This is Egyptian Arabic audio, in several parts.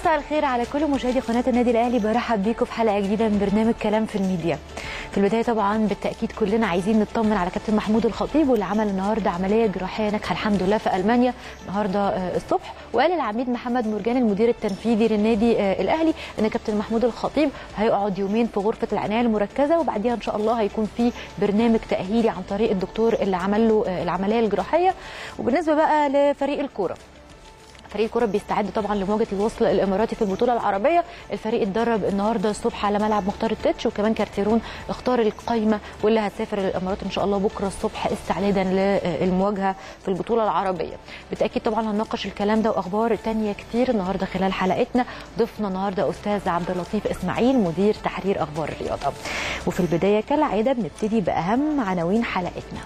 مساء الخير على كل مشاهدي قناه النادي الاهلي برحب بيكم في حلقه جديده من برنامج كلام في الميديا. في البدايه طبعا بالتاكيد كلنا عايزين نطمن على كابتن محمود الخطيب واللي عمل النهارده عمليه جراحيه ناجحه الحمد لله في المانيا النهارده آه، الصبح وقال العميد محمد مرجان المدير التنفيذي للنادي آه، الاهلي ان كابتن محمود الخطيب هيقعد يومين في غرفه العنايه المركزه وبعديها ان شاء الله هيكون في برنامج تاهيلي عن طريق الدكتور اللي عمل له آه، العمليه الجراحيه وبالنسبه بقى لفريق الكوره فريق الكرة بيستعد طبعا لمواجهه الوصل الاماراتي في البطوله العربيه الفريق اتدرب النهارده الصبح على ملعب مختار التتش وكمان كارتيرون اختار القايمه واللي هتسافر الامارات ان شاء الله بكره الصبح استعدادا للمواجهه في البطوله العربيه بالتاكيد طبعا هنناقش الكلام ده واخبار تانية كتير النهارده خلال حلقتنا ضيفنا النهارده استاذ عبد اللطيف اسماعيل مدير تحرير اخبار الرياضه وفي البدايه كالعاده بنبتدي باهم عناوين حلقتنا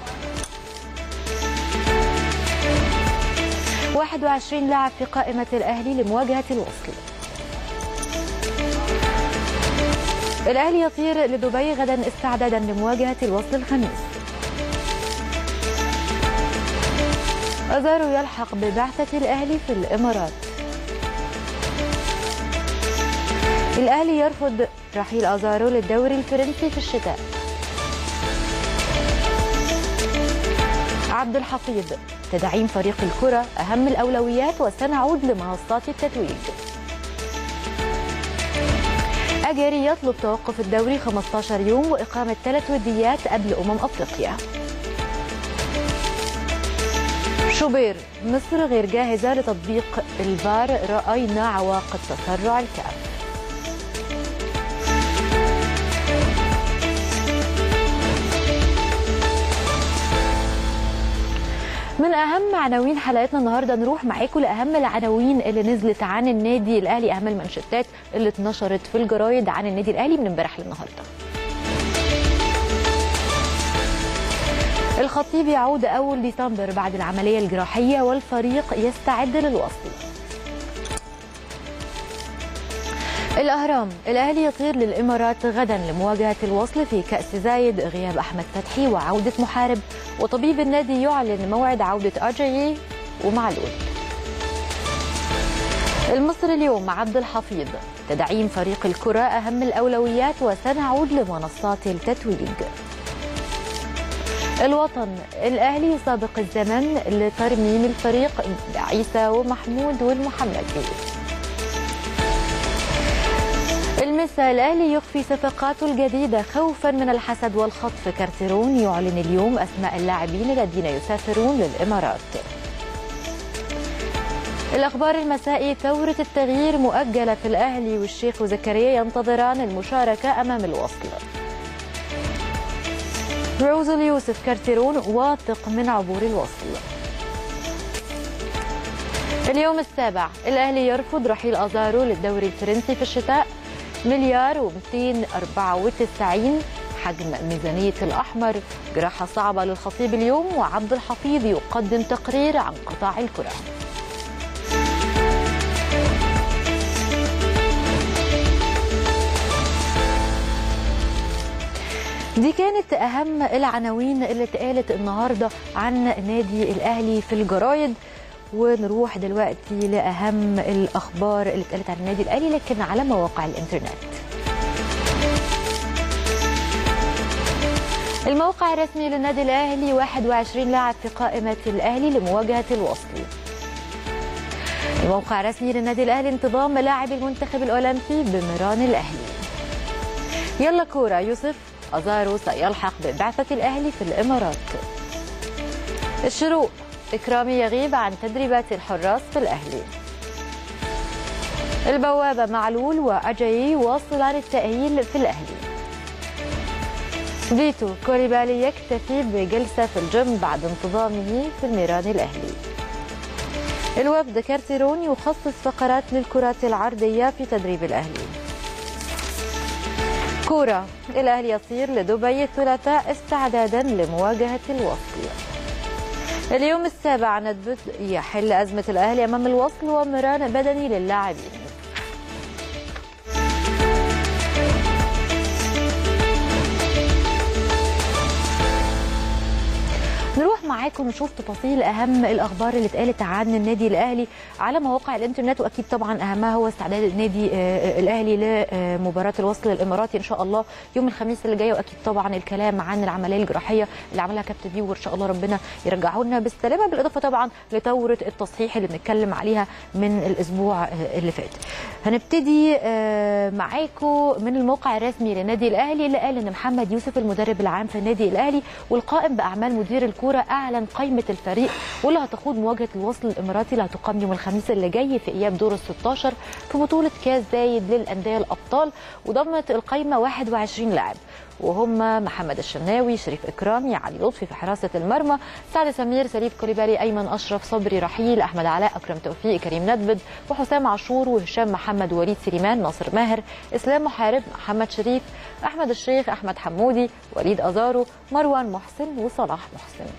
21 لاعب في قائمة الأهلي لمواجهة الوصل الأهلي يطير لدبي غدا استعدادا لمواجهة الوصل الخميس أزارو يلحق ببعثة الأهلي في الإمارات الأهلي يرفض رحيل أزارو للدوري الفرنسي في الشتاء عبد الحفيظ تدعيم فريق الكرة أهم الأولويات وسنعود لمنصات التتويج أجاري يطلب توقف الدوري 15 يوم وإقامة ثلاث وديات قبل أمم أفريقيا شوبير مصر غير جاهزة لتطبيق الفار رأينا عواقب تسرع الكأف من اهم عناوين حلقتنا النهارده نروح معاكم لاهم العناوين اللي نزلت عن النادي الاهلي اهم المانشيتات اللي اتنشرت في الجرايد عن النادي الاهلي من امبارح للنهارده الخطيب يعود اول ديسمبر بعد العمليه الجراحيه والفريق يستعد للوصل الأهرام الأهلي يطير للإمارات غدا لمواجهة الوصل في كأس زايد غياب أحمد فتحي وعودة محارب وطبيب النادي يعلن موعد عودة أجايي ومعلول المصري اليوم مع عبد الحفيظ تدعيم فريق الكرة أهم الأولويات وسنعود لمنصات التتويج الوطن الأهلي يسابق الزمن لترميم الفريق عيسى ومحمود والمحمدي المسا الاهلي يخفي صفقاته الجديده خوفا من الحسد والخطف كارتيرون يعلن اليوم اسماء اللاعبين الذين يسافرون للامارات الاخبار المسائي ثوره التغيير مؤجله في الاهلي والشيخ وزكريا ينتظران المشاركه امام الوصل روز اليوسف كارتيرون واثق من عبور الوصل اليوم السابع الاهلي يرفض رحيل ازارو للدوري الفرنسي في الشتاء مليار و294 حجم ميزانية الأحمر جراحة صعبة للخطيب اليوم وعبد الحفيظ يقدم تقرير عن قطاع الكرة دي كانت أهم العناوين اللي اتقالت النهاردة عن نادي الأهلي في الجرايد ونروح دلوقتي لأهم الأخبار اللي اتقالت عن النادي الأهلي لكن على مواقع الإنترنت الموقع الرسمي للنادي الأهلي 21 لاعب في قائمة الأهلي لمواجهة الوصل الموقع الرسمي للنادي الأهلي انتظام لاعب المنتخب الأولمبي بمران الأهلي يلا كورة يوسف أزارو سيلحق ببعثة الأهلي في الإمارات الشروق إكرامي يغيب عن تدريبات الحراس في الأهلي البوابة معلول وأجايي واصلان التأهيل في الأهلي فيتو كوليبالي يكتفي بجلسة في الجيم بعد انتظامه في الميران الأهلي الوفد كارتيرون يخصص فقرات للكرات العرضية في تدريب الأهلي كورة الأهلي يصير لدبي الثلاثاء استعدادا لمواجهة الوصل اليوم السابع ندبت يحل أزمة الأهلي أمام الوصل ومران بدني للاعبين نروح معاكم حضراتكم نشوف تفاصيل اهم الاخبار اللي اتقالت عن النادي الاهلي على مواقع الانترنت واكيد طبعا اهمها هو استعداد النادي آه، الاهلي لمباراه الوصل الاماراتي ان شاء الله يوم الخميس اللي جاي واكيد طبعا الكلام عن العمليه الجراحيه اللي عملها كابتن بيو وان شاء الله ربنا يرجعه لنا بالسلامه بالاضافه طبعا لثوره التصحيح اللي بنتكلم عليها من الاسبوع آه، اللي فات. هنبتدي آه، معاكم من الموقع الرسمي للنادي الاهلي اللي قال ان محمد يوسف المدرب العام في النادي الاهلي والقائم باعمال مدير الكوره اعلن قائمه الفريق واللي هتخوض مواجهه الوصل الاماراتي اللي هتقام يوم الخميس اللي جاي في اياب دور ال 16 في بطوله كاس زايد للانديه الابطال وضمت القائمه 21 لاعب وهم محمد الشناوي شريف اكرامي علي لطفي في حراسه المرمى سعد سمير سليف كوليبالي ايمن اشرف صبري رحيل احمد علاء اكرم توفيق كريم ندبد وحسام عاشور وهشام محمد وليد سليمان ناصر ماهر اسلام محارب محمد شريف احمد الشيخ احمد حمودي وليد ازارو مروان محسن وصلاح محسن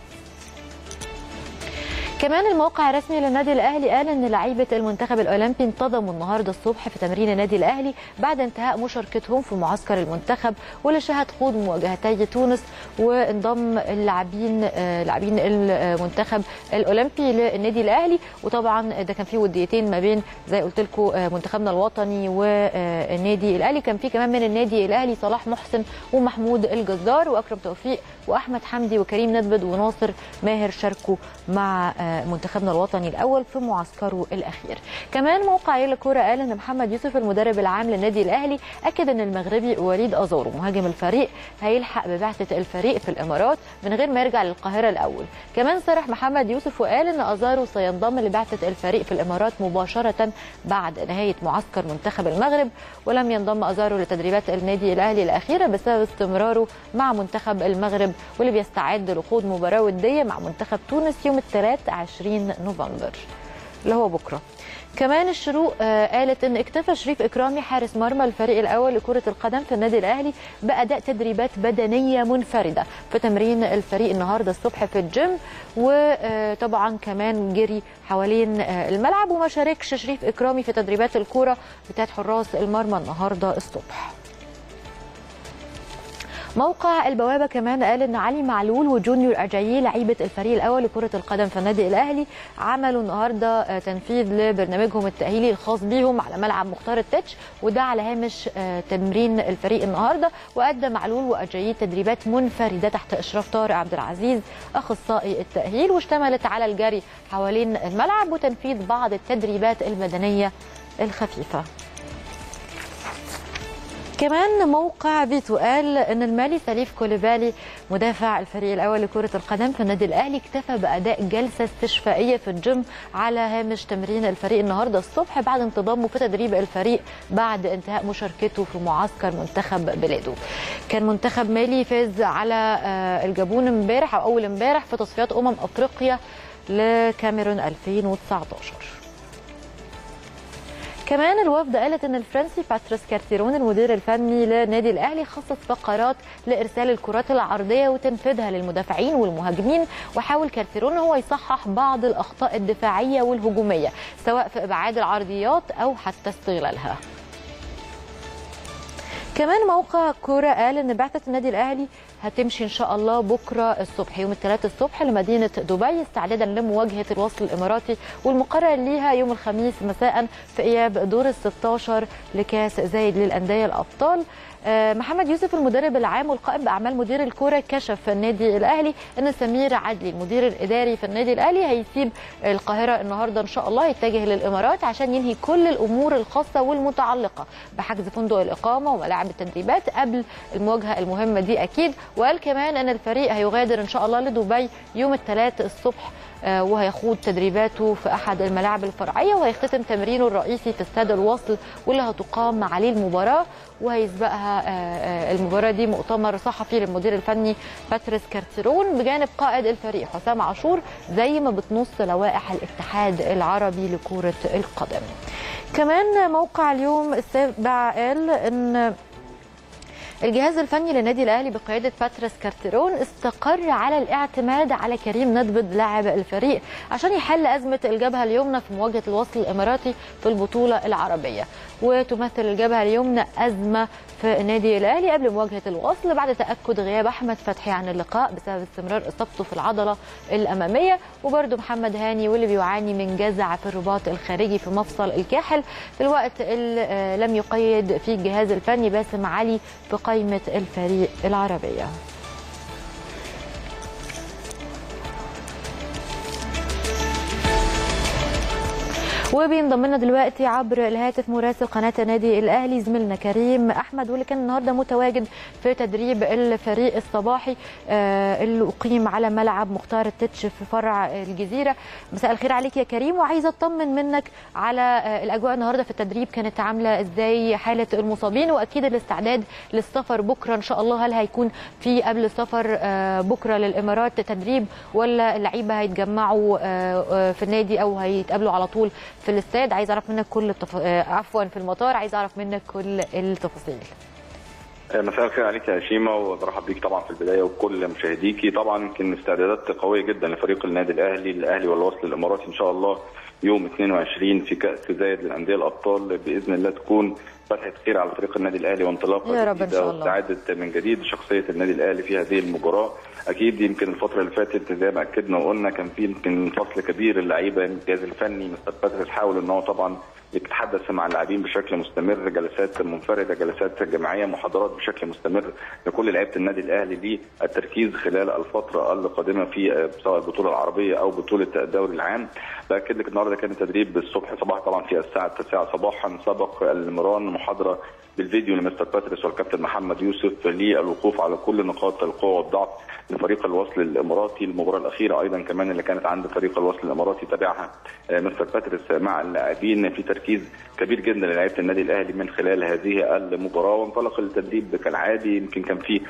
كمان الموقع الرسمي للنادي الاهلي قال ان لعيبه المنتخب الاولمبي انتظموا النهارده الصبح في تمرين النادي الاهلي بعد انتهاء مشاركتهم في معسكر المنتخب واللي شهد خوض مواجهتي تونس وانضم اللاعبين آه، لاعبين المنتخب الاولمبي للنادي الاهلي وطبعا ده كان في وديتين ما بين زي قلت لكم آه، منتخبنا الوطني والنادي الاهلي كان في كمان من النادي الاهلي صلاح محسن ومحمود الجزار واكرم توفيق واحمد حمدي وكريم ندبد وناصر ماهر شاركوا مع آه، منتخبنا الوطني الاول في معسكره الاخير كمان موقع يلا كوره قال ان محمد يوسف المدرب العام للنادي الاهلي اكد ان المغربي وليد ازارو مهاجم الفريق هيلحق ببعثه الفريق في الامارات من غير ما يرجع للقاهره الاول كمان صرح محمد يوسف وقال ان ازارو سينضم لبعثه الفريق في الامارات مباشره بعد نهايه معسكر منتخب المغرب ولم ينضم ازارو لتدريبات النادي الاهلي الاخيره بسبب استمراره مع منتخب المغرب واللي بيستعد لخوض مباراه وديه مع منتخب تونس يوم الثلاث 20 نوفمبر اللي هو بكره كمان الشروق آه، قالت ان اكتفى شريف اكرامي حارس مرمى الفريق الاول لكره القدم في النادي الاهلي باداء تدريبات بدنيه منفرده في تمرين الفريق النهارده الصبح في الجيم وطبعا كمان جري حوالين آه، الملعب وما شاركش شريف اكرامي في تدريبات الكوره بتاعت حراس المرمى النهارده الصبح موقع البوابه كمان قال ان علي معلول وجونيور اجايي لعيبه الفريق الاول لكره القدم في النادي الاهلي عملوا النهارده آه، تنفيذ لبرنامجهم التاهيلي الخاص بيهم على ملعب مختار التتش وده على هامش آه، تمرين الفريق النهارده وادى معلول واجايي تدريبات منفرده تحت اشراف طارق عبد العزيز اخصائي التاهيل واشتملت على الجري حوالين الملعب وتنفيذ بعض التدريبات البدنيه الخفيفه كمان موقع فيتو قال ان المالي سليف كوليبالي مدافع الفريق الاول لكره القدم في النادي الاهلي اكتفى باداء جلسه استشفائيه في الجيم على هامش تمرين الفريق النهارده الصبح بعد انتظامه في تدريب الفريق بعد انتهاء مشاركته في معسكر منتخب بلاده. كان منتخب مالي فاز على آه، الجابون امبارح او اول امبارح في تصفيات امم افريقيا لكاميرون 2019. كمان الوفد قالت ان الفرنسي باتريس كارتيرون المدير الفني للنادي الاهلي خصص فقرات لارسال الكرات العرضيه وتنفيذها للمدافعين والمهاجمين وحاول كارتيرون هو يصحح بعض الاخطاء الدفاعيه والهجوميه سواء في ابعاد العرضيات او حتى استغلالها كمان موقع كورة قال ان بعثة النادي الاهلي هتمشي ان شاء الله بكره الصبح يوم الثلاث الصبح لمدينه دبي استعدادا لمواجهه الوصل الاماراتي والمقرر ليها يوم الخميس مساء في اياب دور ال 16 لكاس زايد للانديه الابطال آه، محمد يوسف المدرب العام والقائم باعمال مدير الكوره كشف في النادي الاهلي ان سمير عدلي المدير الاداري في النادي الاهلي هيسيب القاهره النهارده ان شاء الله يتجه للامارات عشان ينهي كل الامور الخاصه والمتعلقه بحجز فندق الاقامه وملاعب التدريبات قبل المواجهه المهمه دي اكيد وقال كمان ان الفريق هيغادر ان شاء الله لدبي يوم الثلاث الصبح آه، وهيخوض تدريباته في احد الملاعب الفرعيه وهيختتم تمرينه الرئيسي في استاد الوصل واللي هتقام عليه المباراه وهيسبقها آه، آه، المباراه دي مؤتمر صحفي للمدير الفني باتريس كارتيرون بجانب قائد الفريق حسام عاشور زي ما بتنص لوائح الاتحاد العربي لكره القدم. كمان موقع اليوم السابع قال ان الجهاز الفني للنادي الاهلي بقياده باتريس كارتيرون استقر على الاعتماد على كريم ندبد لاعب الفريق عشان يحل ازمه الجبهه اليمنى في مواجهه الوصل الاماراتي في البطوله العربيه وتمثل الجبهه اليمنى ازمه في النادي الاهلي قبل مواجهه الوصل بعد تاكد غياب احمد فتحي عن اللقاء بسبب استمرار اصابته في العضله الاماميه وبرده محمد هاني واللي بيعاني من جزع في الرباط الخارجي في مفصل الكاحل في الوقت اللي لم يقيد فيه الجهاز الفني باسم علي في قائمه الفريق العربيه وبينضم لنا دلوقتي عبر الهاتف مراسل قناه النادي الاهلي زميلنا كريم احمد واللي كان النهارده متواجد في تدريب الفريق الصباحي اللي اقيم على ملعب مختار التتش في فرع الجزيره مساء الخير عليك يا كريم وعايزه اطمن منك على الاجواء النهارده في التدريب كانت عامله ازاي حاله المصابين واكيد الاستعداد للسفر بكره ان شاء الله هل هيكون في قبل السفر بكره للامارات تدريب ولا اللعيبه هيتجمعوا في النادي او هيتقابلوا على طول في الاستاد عايز اعرف منك كل التف... عفوا في المطار عايز اعرف منك كل التفاصيل مساء الخير عليك يا هشيمه وبرحب بيك طبعا في البدايه وبكل مشاهديكي طبعا يمكن استعدادات قويه جدا لفريق النادي الاهلي الاهلي والوصل الاماراتي ان شاء الله يوم 22 في كاس زايد للانديه الابطال باذن الله تكون فتحه خير على فريق النادي الاهلي وانطلاقه يا رب ان شاء الله واستعاده من جديد شخصيه النادي الاهلي في هذه المباراه اكيد يمكن الفتره اللي فاتت زي ما اكدنا وقلنا كان في يمكن فصل كبير اللعيبه الجهاز الفني مستر باتريس حاول ان هو طبعا يتحدث مع اللاعبين بشكل مستمر جلسات منفرده جلسات جماعيه محاضرات بشكل مستمر لكل لعيبه النادي الاهلي للتركيز خلال الفتره القادمه في سواء البطوله العربيه او بطوله الدوري العام باكد لك النهارده كان التدريب الصبح صباح طبعا في الساعه 9 صباحا سبق المران محاضره بالفيديو لمستر باتريس والكابتن محمد يوسف للوقوف على كل نقاط القوه والضعف لفريق الوصل الاماراتي المباراه الاخيره ايضا كمان اللي كانت عند فريق الوصل الاماراتي تابعها مستر باتريس مع اللاعبين في تركيز كبير جدا للاعيبه النادي الاهلي من خلال هذه المباراه وانطلق التدريب كالعادي يمكن كان في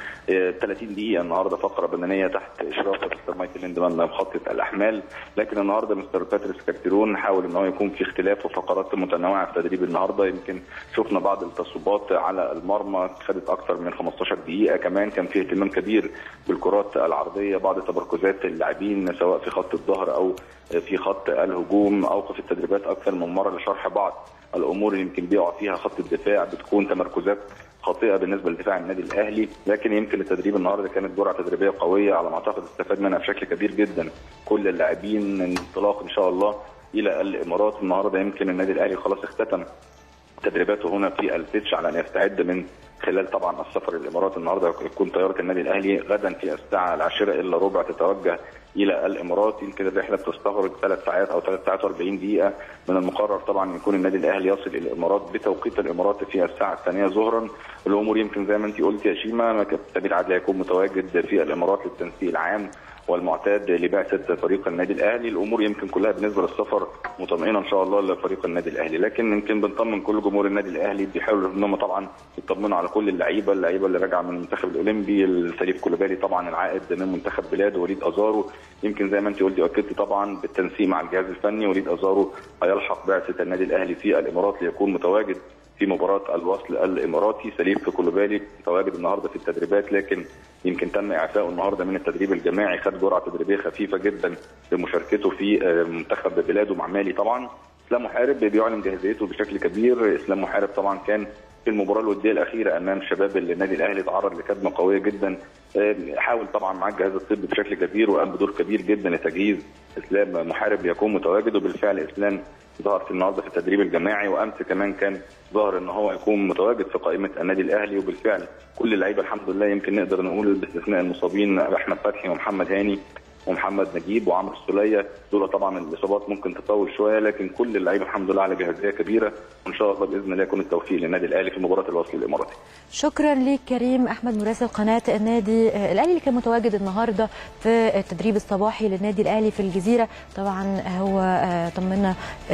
30 دقيقه النهارده فقره بدنيه تحت اشراف مستر مايكل ليندمان مخطط الاحمال لكن النهارده مستر باتريس كارتيرون حاول ان هو يكون في اختلاف وفقرات متنوعه في تدريب النهارده يمكن شفنا بعض التصويبات على المرمى خدت اكثر من 15 دقيقه كمان كان في اهتمام كبير بالكرات العرضيه بعض تمركزات اللاعبين سواء في خط الظهر او في خط الهجوم اوقف التدريبات اكثر من مره لشرح بعض الامور اللي يمكن بيقع فيها خط الدفاع بتكون تمركزات خاطئه بالنسبه لدفاع النادي الاهلي لكن يمكن التدريب النهارده كانت جرعه تدريبيه قويه على ما اعتقد استفاد منها بشكل كبير جدا كل اللاعبين انطلاق ان شاء الله الى الامارات النهارده يمكن النادي الاهلي خلاص اختتم تدريباته هنا في التتش على ان يستعد من خلال طبعا السفر الامارات النهارده يكون طياره النادي الاهلي غدا في الساعه العاشره الا ربع تتوجه الى الامارات يمكن الرحله بتستغرق ثلاث ساعات او ثلاث ساعات و40 دقيقه من المقرر طبعا يكون النادي الاهلي يصل الى الامارات بتوقيت الامارات في الساعه الثانيه ظهرا الامور يمكن زي ما انت قلت يا شيما سبيل عدلي هيكون متواجد في الامارات للتنسيق العام والمعتاد لبعثه فريق النادي الاهلي الامور يمكن كلها بالنسبه للسفر مطمئنه ان شاء الله لفريق النادي الاهلي لكن يمكن بنطمن كل جمهور النادي الاهلي بيحاولوا ان هم طبعا يطمنوا على كل اللعيبه اللعيبه اللي راجعه من المنتخب الاولمبي السليف كولوبالي طبعا العائد من منتخب بلاده وليد ازارو يمكن زي ما انت قلتي واكدتي طبعا بالتنسيق مع الجهاز الفني وليد ازارو هيلحق بعثه النادي الاهلي في الامارات ليكون متواجد في مباراه الوصل الاماراتي سليف كولوبالي تواجد النهارده في التدريبات لكن يمكن تم اعفائه النهارده من التدريب الجماعي خد جرعه تدريبيه خفيفه جدا بمشاركته في منتخب بلاده مع مالي طبعا اسلام محارب بيعلن جاهزيته بشكل كبير اسلام محارب طبعا كان في المباراه الوديه الاخيره امام شباب النادي الاهلي تعرض لكدمه قويه جدا حاول طبعا مع الجهاز الطبي بشكل كبير وقام بدور كبير جدا لتجهيز اسلام محارب ليكون متواجد وبالفعل اسلام ظهر في النهارده في التدريب الجماعي وامس كمان كان ظهر ان هو يكون متواجد في قائمه النادي الاهلي وبالفعل كل اللعيبه الحمد لله يمكن نقدر نقول باستثناء المصابين احمد فتحي ومحمد هاني ومحمد نجيب وعمرو السوليه دول طبعا الاصابات ممكن تطول شويه لكن كل اللعيبه الحمد لله على جاهزيه كبيره وان شاء الله باذن الله يكون التوفيق للنادي الاهلي في مباراه الوصل الاماراتي. شكرا ليك كريم احمد مراسل قناه النادي الاهلي اللي كان متواجد النهارده في التدريب الصباحي للنادي الاهلي في الجزيره طبعا هو طمنا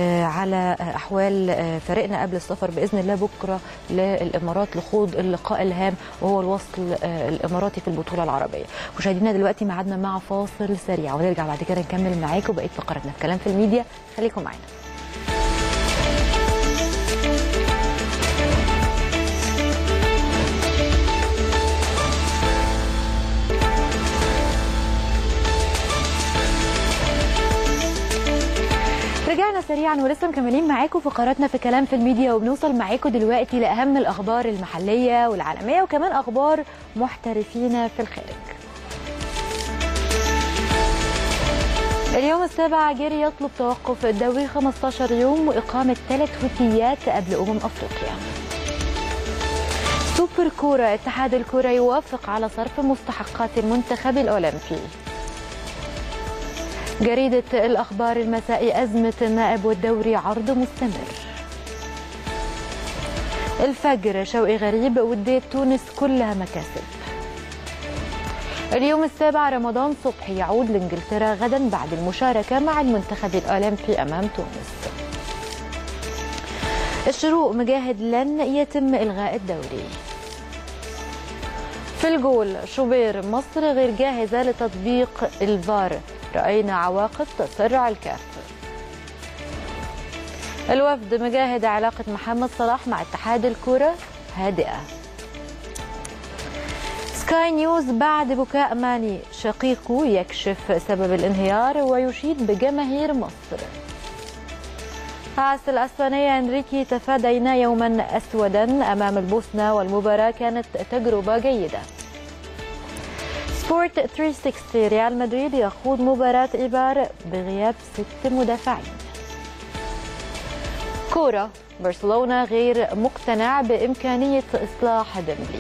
على احوال فريقنا قبل السفر باذن الله بكره للامارات لخوض اللقاء الهام وهو الوصل الاماراتي في البطوله العربيه. مشاهدينا دلوقتي ميعادنا مع فاصل سريع ونرجع بعد كده نكمل معاكم بقيه فقراتنا في كلام في الميديا خليكم معانا سريعا ولسه مكملين معاكم فقراتنا في كلام في الميديا وبنوصل معاكم دلوقتي لاهم الاخبار المحليه والعالميه وكمان اخبار محترفين في الخارج. اليوم السابع جيري يطلب توقف الدوري 15 يوم واقامه ثلاث وديات قبل امم افريقيا. سوبر كوره اتحاد الكوره يوافق على صرف مستحقات المنتخب الاولمبي. جريدة الأخبار المسائي أزمة النائب والدوري عرض مستمر الفجر شوقي غريب ودية تونس كلها مكاسب اليوم السابع رمضان صبحي يعود لإنجلترا غدا بعد المشاركة مع المنتخب الأولمبي أمام تونس الشروق مجاهد لن يتم إلغاء الدوري في الجول شوبير مصر غير جاهزة لتطبيق الفار رأينا عواقب تسرع الكاف الوفد مجاهد علاقة محمد صلاح مع اتحاد الكرة هادئة سكاي نيوز بعد بكاء ماني شقيقه يكشف سبب الانهيار ويشيد بجماهير مصر عاس الأسبانية انريكي تفادينا يوما أسودا أمام البوسنة والمباراة كانت تجربة جيدة سبورت 360 ريال مدريد يخوض مباراة إيبار بغياب ست مدافعين كورة برشلونة غير مقتنع بإمكانية إصلاح ديمبلي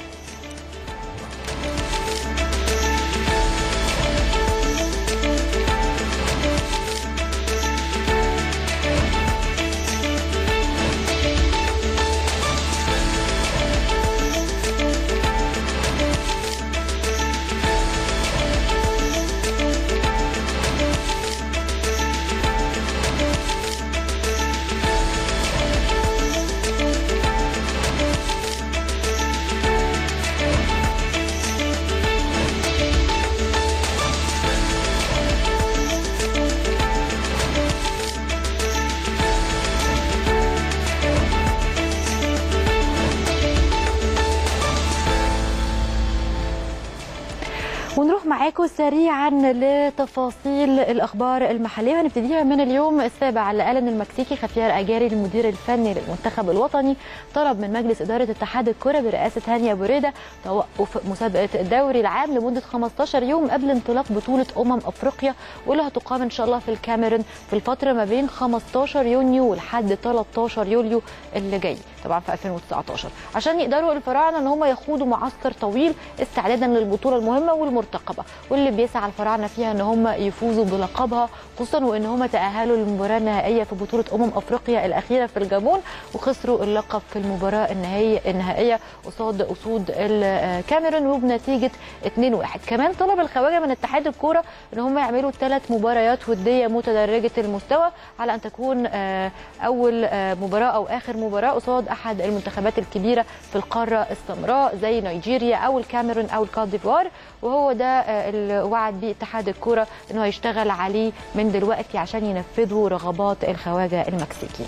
ونروح معاكم سريعا لتفاصيل الاخبار المحليه هنبتديها من اليوم السابع اللي اعلن المكسيكي خفير اجاري المدير الفني للمنتخب الوطني طلب من مجلس اداره اتحاد الكره برئاسه هانيا بوريدا توقف مسابقه الدوري العام لمده 15 يوم قبل انطلاق بطوله امم افريقيا واللي هتقام ان شاء الله في الكاميرون في الفتره ما بين 15 يونيو لحد 13 يوليو اللي جاي طبعا في 2019 عشان يقدروا الفراعنه ان هم يخوضوا معسكر طويل استعدادا للبطوله المهمه والمرتقبه واللي بيسعى الفراعنه فيها ان هم يفوزوا بلقبها خصوصا وان هم تاهلوا للمباراه النهائيه في بطوله امم افريقيا الاخيره في الجابون وخسروا اللقب في المباراه النهائيه النهائيه قصاد اسود الكاميرون وبنتيجه 2-1 كمان طلب الخواجه من اتحاد الكوره ان هم يعملوا ثلاث مباريات وديه متدرجه المستوى على ان تكون اول مباراه او اخر مباراه قصاد احد المنتخبات الكبيره في القاره السمراء زي نيجيريا او الكاميرون او الكوت ديفوار وهو ده اللي وعد بيه اتحاد الكوره انه هيشتغل عليه من دلوقتي عشان ينفذوا رغبات الخواجه المكسيكي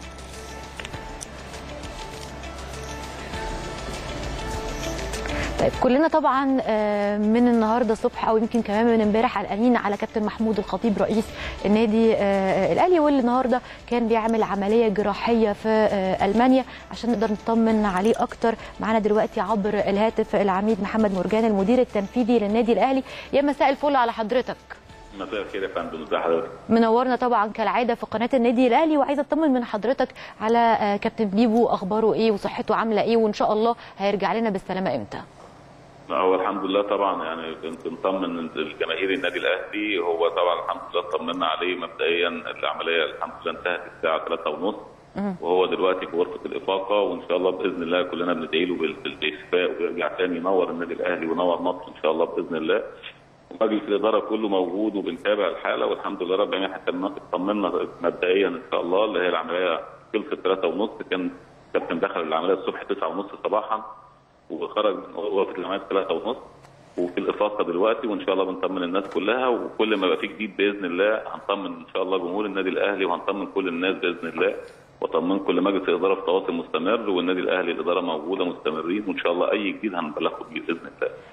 طيب كلنا طبعا من النهارده الصبح او يمكن كمان من امبارح قلقانين على كابتن محمود الخطيب رئيس النادي الاهلي واللي النهارده كان بيعمل عمليه جراحيه في المانيا عشان نقدر نطمن عليه اكتر معانا دلوقتي عبر الهاتف العميد محمد مرجان المدير التنفيذي للنادي الاهلي يا مساء الفل على حضرتك مساء الخير يا فندم ازي حضرتك منورنا طبعا كالعاده في قناه النادي الاهلي وعايزه اطمن من حضرتك على كابتن بيبو اخباره ايه وصحته عامله ايه وان شاء الله هيرجع لنا بالسلامه امتى هو الحمد لله طبعا يعني كنت مطمن الجماهير النادي الاهلي هو طبعا الحمد لله طمنا عليه مبدئيا العمليه الحمد لله انتهت الساعه 3:30 وهو دلوقتي في غرفه الافاقه وان شاء الله باذن الله كلنا بندعي له بالشفاء ويرجع تاني ينور النادي الاهلي وينور مصر ان شاء الله باذن الله ومجلس الاداره كله موجود وبنتابع الحاله والحمد لله رب العالمين حتى اطمنا مبدئيا ان شاء الله اللي هي العمليه خلصت 3:30 كان كابتن دخل العمليه الصبح 9:30 صباحا وخرج من غرفه العمليات 3 ونص وفي الافاقه دلوقتي وان شاء الله بنطمن الناس كلها وكل ما يبقى في جديد باذن الله هنطمن ان شاء الله جمهور النادي الاهلي وهنطمن كل الناس باذن الله واطمن كل مجلس الاداره في تواصل مستمر والنادي الاهلي الاداره موجوده مستمرين وان شاء الله اي جديد هنبلغكم بيه باذن الله.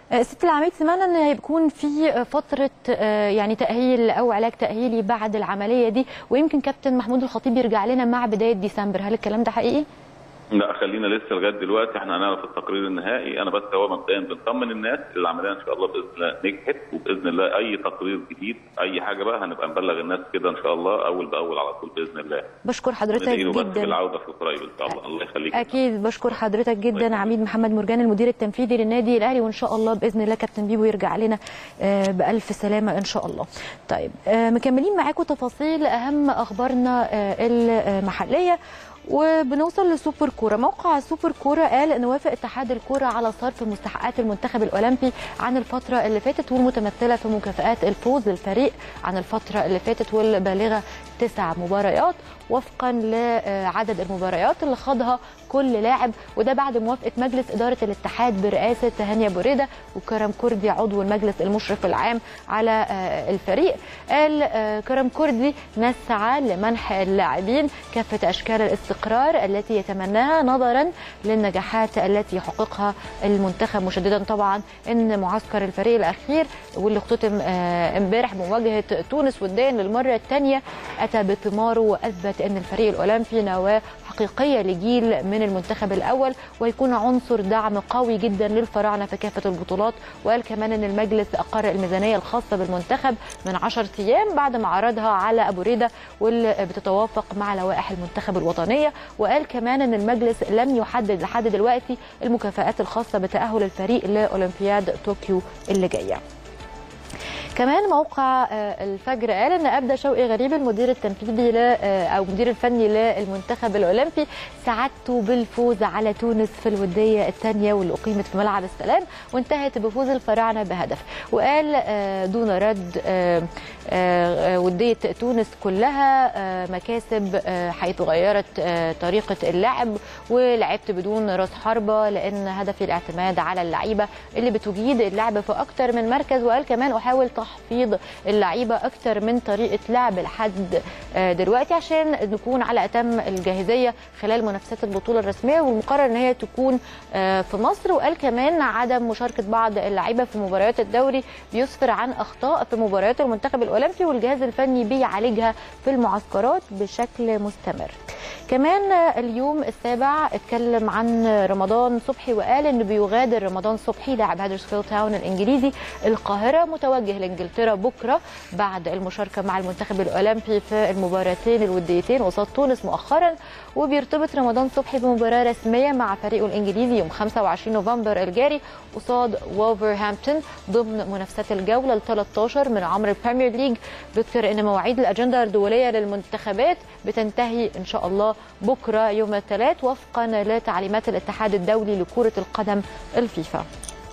ست العميد سمعنا ان هيكون في فتره يعني تاهيل او علاج تاهيلي بعد العمليه دي ويمكن كابتن محمود الخطيب يرجع لنا مع بدايه ديسمبر هل الكلام ده حقيقي؟ لا خلينا لسه لغايه دلوقتي احنا هنعرف التقرير النهائي انا بس هو مبدئيا بنطمن الناس العمليه ان شاء الله باذن الله نجحت وباذن الله اي تقرير جديد اي حاجه بقى هنبقى نبلغ الناس كده ان شاء الله اول باول على طول باذن الله بشكر حضرتك جدا بالعوده في قريب ان شاء الله الله يخليك اكيد بشكر حضرتك جدا عميد محمد مرجان المدير التنفيذي للنادي الاهلي وان شاء الله باذن الله كابتن بيبو يرجع لنا بالف سلامه ان شاء الله طيب مكملين معاكم تفاصيل اهم اخبارنا المحليه وبنوصل لسوبر كوره موقع سوبر كوره قال ان وافق اتحاد الكوره على صرف مستحقات المنتخب الاولمبي عن الفتره اللي فاتت والمتمثله في مكافئات الفوز للفريق عن الفتره اللي فاتت والبالغه تسع مباريات وفقا لعدد المباريات اللي خاضها كل لاعب وده بعد موافقه مجلس اداره الاتحاد برئاسه هانيا بوريده وكرم كردي عضو المجلس المشرف العام على الفريق قال كرم كردي نسعى لمنح اللاعبين كافه اشكال الاستقرار التي يتمناها نظرا للنجاحات التي حققها المنتخب مشددا طبعا ان معسكر الفريق الاخير واللي اختتم امبارح بمواجهه تونس وديا للمره الثانيه اتى بثماره واثبت ان الفريق الاولمبي نواه حقيقيه لجيل من المنتخب الاول ويكون عنصر دعم قوي جدا للفراعنه في كافه البطولات وقال كمان ان المجلس اقر الميزانيه الخاصه بالمنتخب من 10 ايام بعد ما عرضها على ابو ريده واللي بتتوافق مع لوائح المنتخب الوطنيه وقال كمان ان المجلس لم يحدد لحد دلوقتي المكافآت الخاصه بتاهل الفريق لاولمبياد طوكيو اللي جايه كمان موقع الفجر قال ان ابدا شوقي غريب المدير التنفيذي او المدير الفني للمنتخب الاولمبي سعادته بالفوز على تونس في الوديه الثانيه واللي اقيمت في ملعب السلام وانتهت بفوز الفراعنه بهدف وقال دون رد وديه تونس كلها مكاسب حيث غيرت طريقه اللعب ولعبت بدون راس حربه لان هدفي الاعتماد على اللعيبه اللي بتجيد اللعب في اكثر من مركز وقال كمان احاول تحفيظ اللعيبه اكتر من طريقه لعب لحد دلوقتي عشان نكون على اتم الجاهزيه خلال منافسات البطوله الرسميه والمقرر ان هي تكون في مصر وقال كمان عدم مشاركه بعض اللعيبه في مباريات الدوري بيسفر عن اخطاء في مباريات المنتخب الاولمبي والجهاز الفني بيعالجها في المعسكرات بشكل مستمر كمان اليوم السابع اتكلم عن رمضان صبحي وقال انه بيغادر رمضان صبحي لاعب هادرسفيلد تاون الانجليزي القاهره متوجه لانجلترا بكره بعد المشاركه مع المنتخب الاولمبي في المباراتين الوديتين قصاد تونس مؤخرا وبيرتبط رمضان صبحي بمباراه رسميه مع فريقه الانجليزي يوم 25 نوفمبر الجاري قصاد وولفرهامبتون ضمن منافسات الجوله ال 13 من عمر البريمير ليج بيذكر ان مواعيد الاجنده الدوليه للمنتخبات بتنتهي ان شاء الله بكره يوم الثلاث وفقا لتعليمات الاتحاد الدولي لكره القدم الفيفا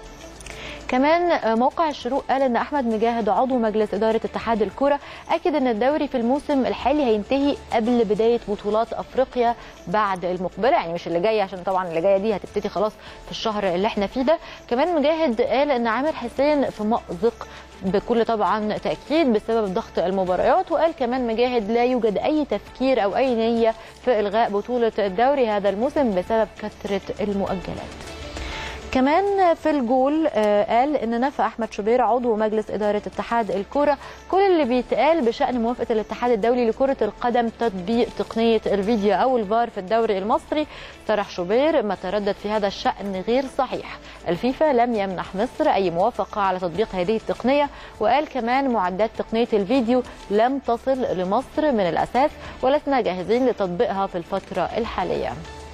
كمان موقع الشروق قال ان احمد مجاهد عضو مجلس اداره اتحاد الكره اكد ان الدوري في الموسم الحالي هينتهي قبل بدايه بطولات افريقيا بعد المقبله يعني مش اللي جايه عشان طبعا اللي جايه دي هتبتدي خلاص في الشهر اللي احنا فيه ده كمان مجاهد قال ان عامر حسين في مأزق بكل طبعا تاكيد بسبب ضغط المباريات وقال كمان مجاهد لا يوجد اي تفكير او اي نيه في الغاء بطوله الدوري هذا الموسم بسبب كثره المؤجلات كمان في الجول قال ان نفى احمد شبير عضو مجلس اداره اتحاد الكره كل اللي بيتقال بشان موافقه الاتحاد الدولي لكره القدم تطبيق تقنيه الفيديو او الفار في الدوري المصري صرح شوبير ما تردد في هذا الشان غير صحيح الفيفا لم يمنح مصر اي موافقه على تطبيق هذه التقنيه وقال كمان معدات تقنيه الفيديو لم تصل لمصر من الاساس ولسنا جاهزين لتطبيقها في الفتره الحاليه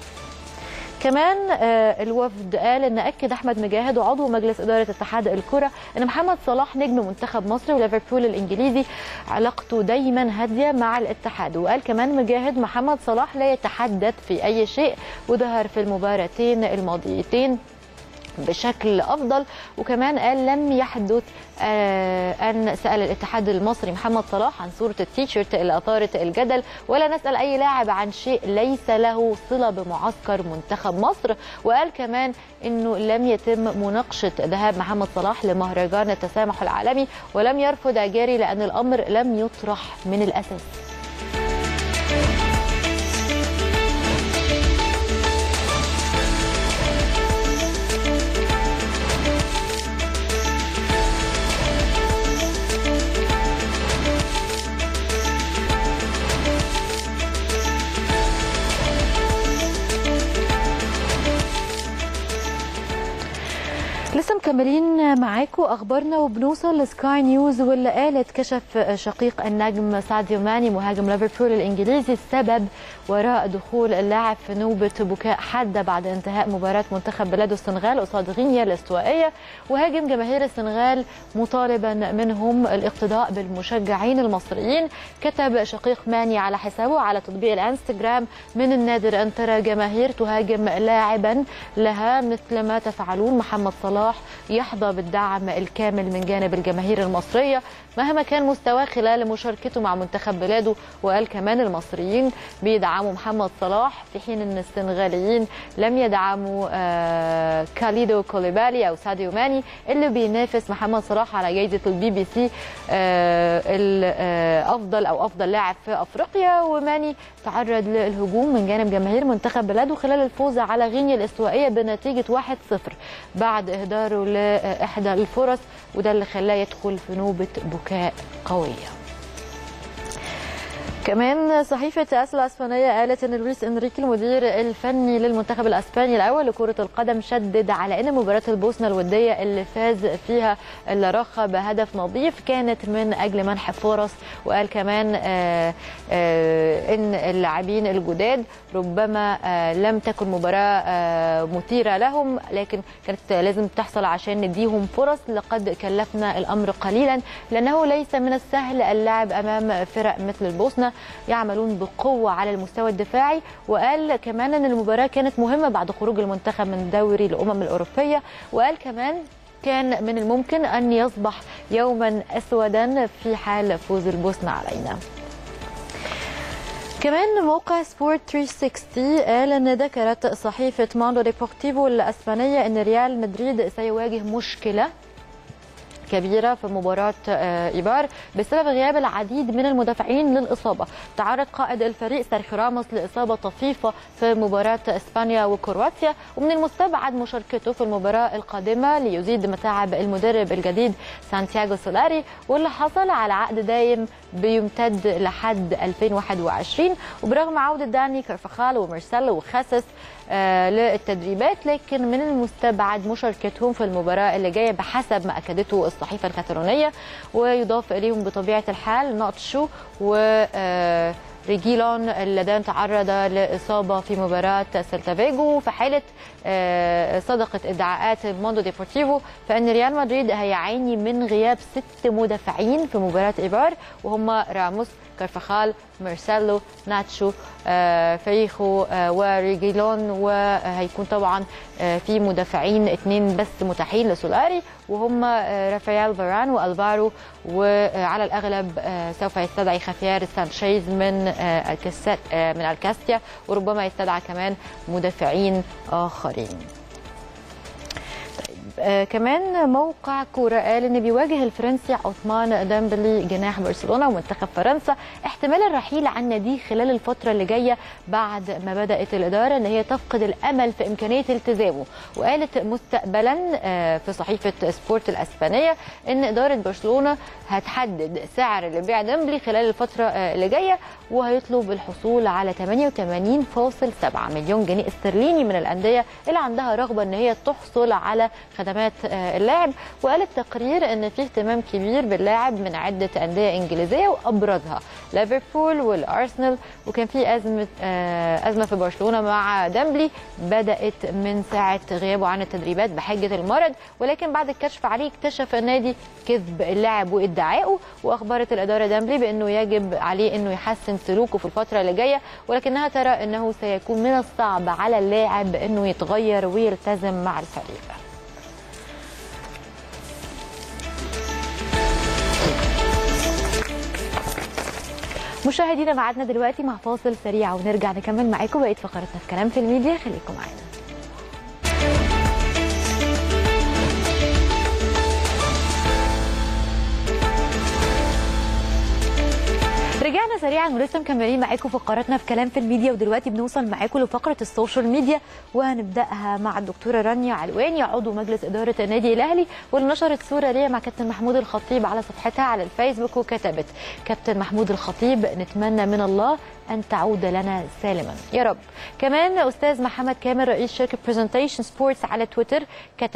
كمان الوفد قال ان اكد احمد مجاهد وعضو مجلس اداره اتحاد الكره ان محمد صلاح نجم منتخب مصر وليفربول الانجليزي علاقته دايما هاديه مع الاتحاد وقال كمان مجاهد محمد صلاح لا يتحدث في اي شيء وظهر في المباراتين الماضيتين بشكل افضل وكمان قال لم يحدث آه ان سال الاتحاد المصري محمد صلاح عن صوره التيشيرت اللي اثارت الجدل ولا نسال اي لاعب عن شيء ليس له صله بمعسكر منتخب مصر وقال كمان انه لم يتم مناقشه ذهاب محمد صلاح لمهرجان التسامح العالمي ولم يرفض اجاري لان الامر لم يطرح من الاساس مكملين معاكم اخبارنا وبنوصل لسكاي نيوز واللي قالت كشف شقيق النجم ساديو ماني مهاجم ليفربول الانجليزي السبب وراء دخول اللاعب في نوبه بكاء حاده بعد انتهاء مباراه منتخب بلاده السنغال قصاد غينيا الاستوائيه وهاجم جماهير السنغال مطالبا منهم الاقتداء بالمشجعين المصريين كتب شقيق ماني على حسابه على تطبيق الانستغرام من النادر ان ترى جماهير تهاجم لاعبا لها مثل ما تفعلون محمد صلاح يحظى بالدعم الكامل من جانب الجماهير المصريه مهما كان مستواه خلال مشاركته مع منتخب بلاده وقال كمان المصريين بيدعموا محمد صلاح في حين ان السنغاليين لم يدعموا آه كاليدو كوليبالي او ساديو ماني اللي بينافس محمد صلاح على جائزه البي بي سي آه الافضل او افضل لاعب في افريقيا وماني تعرض للهجوم من جانب جماهير منتخب بلاده خلال الفوز على غينيا الاستوائيه بنتيجه 1-0 بعد اهداره لاحدى الفرص وده اللي خلاه يدخل في نوبه بكاء قويه كمان صحيفة أسل الأسبانية قالت أن لويس إنريكي المدير الفني للمنتخب الأسباني الأول لكرة القدم شدد على أن مباراة البوسنة الودية اللي فاز فيها اللاراخا بهدف نظيف كانت من أجل منح فرص وقال كمان آآ آآ أن اللاعبين الجداد ربما لم تكن مباراة مثيرة لهم لكن كانت لازم تحصل عشان نديهم فرص لقد كلفنا الأمر قليلا لأنه ليس من السهل اللعب أمام فرق مثل البوسنة يعملون بقوة على المستوى الدفاعي وقال كمان أن المباراة كانت مهمة بعد خروج المنتخب من دوري الأمم الأوروبية وقال كمان كان من الممكن أن يصبح يوما أسودا في حال فوز البوسنة علينا كمان موقع سبورت 360 قال ان ذكرت صحيفه ماندو ديبورتيفو الاسبانيه ان ريال مدريد سيواجه مشكله كبيره في مباراه ايبار بسبب غياب العديد من المدافعين للاصابه تعرض قائد الفريق سيرخيو راموس لاصابه طفيفه في مباراه اسبانيا وكرواتيا ومن المستبعد مشاركته في المباراه القادمه ليزيد متاعب المدرب الجديد سانتياغو سولاري واللي حصل على عقد دايم بيمتد لحد 2021 وبرغم عوده داني كارفخال ومارسيلو وخاسس آه للتدريبات لكن من المستبعد مشاركتهم في المباراه اللي جايه بحسب ما اكدته الصحيفه الكاتالونيه ويضاف اليهم بطبيعه الحال ناتشو و آه ريجيلون اللذان تعرض لإصابة في مباراة سيلتا فيجو في حالة صدقت ادعاءات موندو ديبورتيفو فإن ريال مدريد هيعاني من غياب ست مدافعين في مباراة إيبار وهم راموس كارفخال مارسيلو ناتشو فيخو وريجيلون وهيكون طبعا في مدافعين اثنين بس متاحين لسولاري وهم رافائيل فاران والفارو وعلى الاغلب سوف يستدعي خافيار سانشيز من الكاسات من الكاستيا وربما يستدعى كمان مدافعين اخرين آه كمان موقع كوره قال ان بيواجه الفرنسي عثمان ديمبلي جناح برشلونه ومنتخب فرنسا احتمال الرحيل عن ناديه خلال الفتره اللي جايه بعد ما بدات الاداره ان هي تفقد الامل في امكانيه التزامه وقالت مستقبلا آه في صحيفه سبورت الاسبانيه ان اداره برشلونه هتحدد سعر لبيع ديمبلي خلال الفتره آه اللي جايه وهيطلب الحصول على 88.7 مليون جنيه استرليني من الانديه اللي عندها رغبه ان هي تحصل على خدمات اللاعب وقال التقرير ان في اهتمام كبير باللاعب من عده انديه انجليزيه وابرزها ليفربول والارسنال وكان في ازمه ازمه في برشلونه مع ديمبلي بدات من ساعه غيابه عن التدريبات بحجه المرض ولكن بعد الكشف عليه اكتشف النادي كذب اللاعب وادعائه واخبرت الاداره ديمبلي بانه يجب عليه انه يحسن سلوكه في الفتره اللي جايه ولكنها ترى انه سيكون من الصعب على اللاعب انه يتغير ويلتزم مع الفريق مشاهدينا معادنا دلوقتي مع فاصل سريع ونرجع نكمل معاكم بقيه فقراتنا في كلام في الميديا خليكم معانا رجعنا سريعا ولسه مكملين معاكم فقراتنا في كلام في الميديا ودلوقتي بنوصل معاكم لفقره السوشيال ميديا وهنبداها مع الدكتوره رانيا علواني عضو مجلس اداره النادي الاهلي واللي نشرت صوره ليها مع كابتن محمود الخطيب على صفحتها على الفيسبوك وكتبت كابتن محمود الخطيب نتمنى من الله ان تعود لنا سالما يا رب كمان استاذ محمد كامل رئيس شركه برزنتيشن سبورتس على تويتر كتب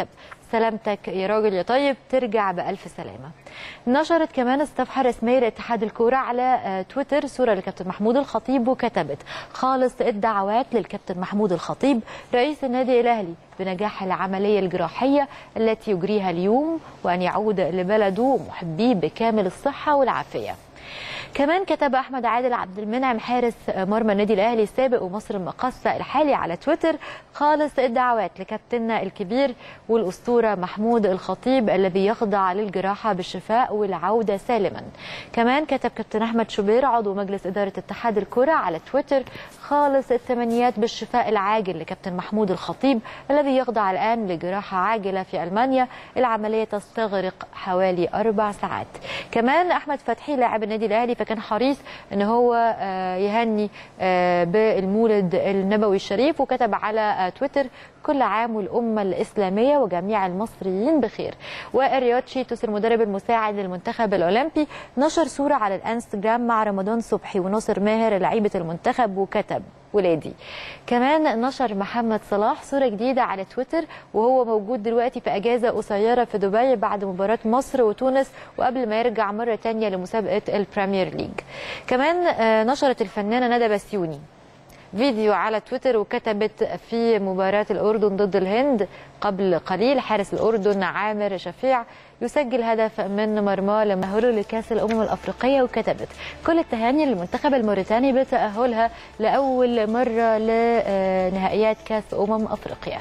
سلامتك يا راجل يا طيب ترجع بألف سلامة نشرت كمان الصفحة الرسمية لاتحاد الكورة على آه، تويتر صورة لكابتن محمود الخطيب وكتبت خالص الدعوات للكابتن محمود الخطيب رئيس النادي الأهلي بنجاح العملية الجراحية التي يجريها اليوم وأن يعود لبلده ومحبيه بكامل الصحة والعافية كمان كتب احمد عادل عبد المنعم حارس مرمى النادي الاهلي السابق ومصر المقاصه الحالي على تويتر خالص الدعوات لكابتننا الكبير والاسطوره محمود الخطيب الذي يخضع للجراحه بالشفاء والعوده سالما كمان كتب كابتن احمد شوبير عضو مجلس اداره اتحاد الكره على تويتر خالص التمنيات بالشفاء العاجل لكابتن محمود الخطيب الذي يخضع الان لجراحه عاجله في المانيا العمليه تستغرق حوالي اربع ساعات كمان احمد فتحي لاعب النادي الاهلي فكان حريص ان هو آه، يهني آه، بالمولد النبوي الشريف وكتب على آه، تويتر كل عام والامه الاسلاميه وجميع المصريين بخير والرياض شيتوس المدرب المساعد للمنتخب الاولمبي نشر صوره على الانستجرام مع رمضان صبحي وناصر ماهر لعيبه المنتخب وكتب ولادي كمان نشر محمد صلاح صورة جديدة على تويتر وهو موجود دلوقتي في أجازة قصيرة في دبي بعد مباراة مصر وتونس وقبل ما يرجع مرة تانية لمسابقة البريمير ليج كمان آه، نشرت الفنانة ندى بسيوني فيديو على تويتر وكتبت في مباراة الأردن ضد الهند قبل قليل حارس الأردن عامر شفيع يسجل هدف من مرماه لمهوله لكأس الأمم الأفريقية وكتبت كل التهاني للمنتخب الموريتاني بتأهلها لأول مرة لنهائيات كأس أمم أفريقيا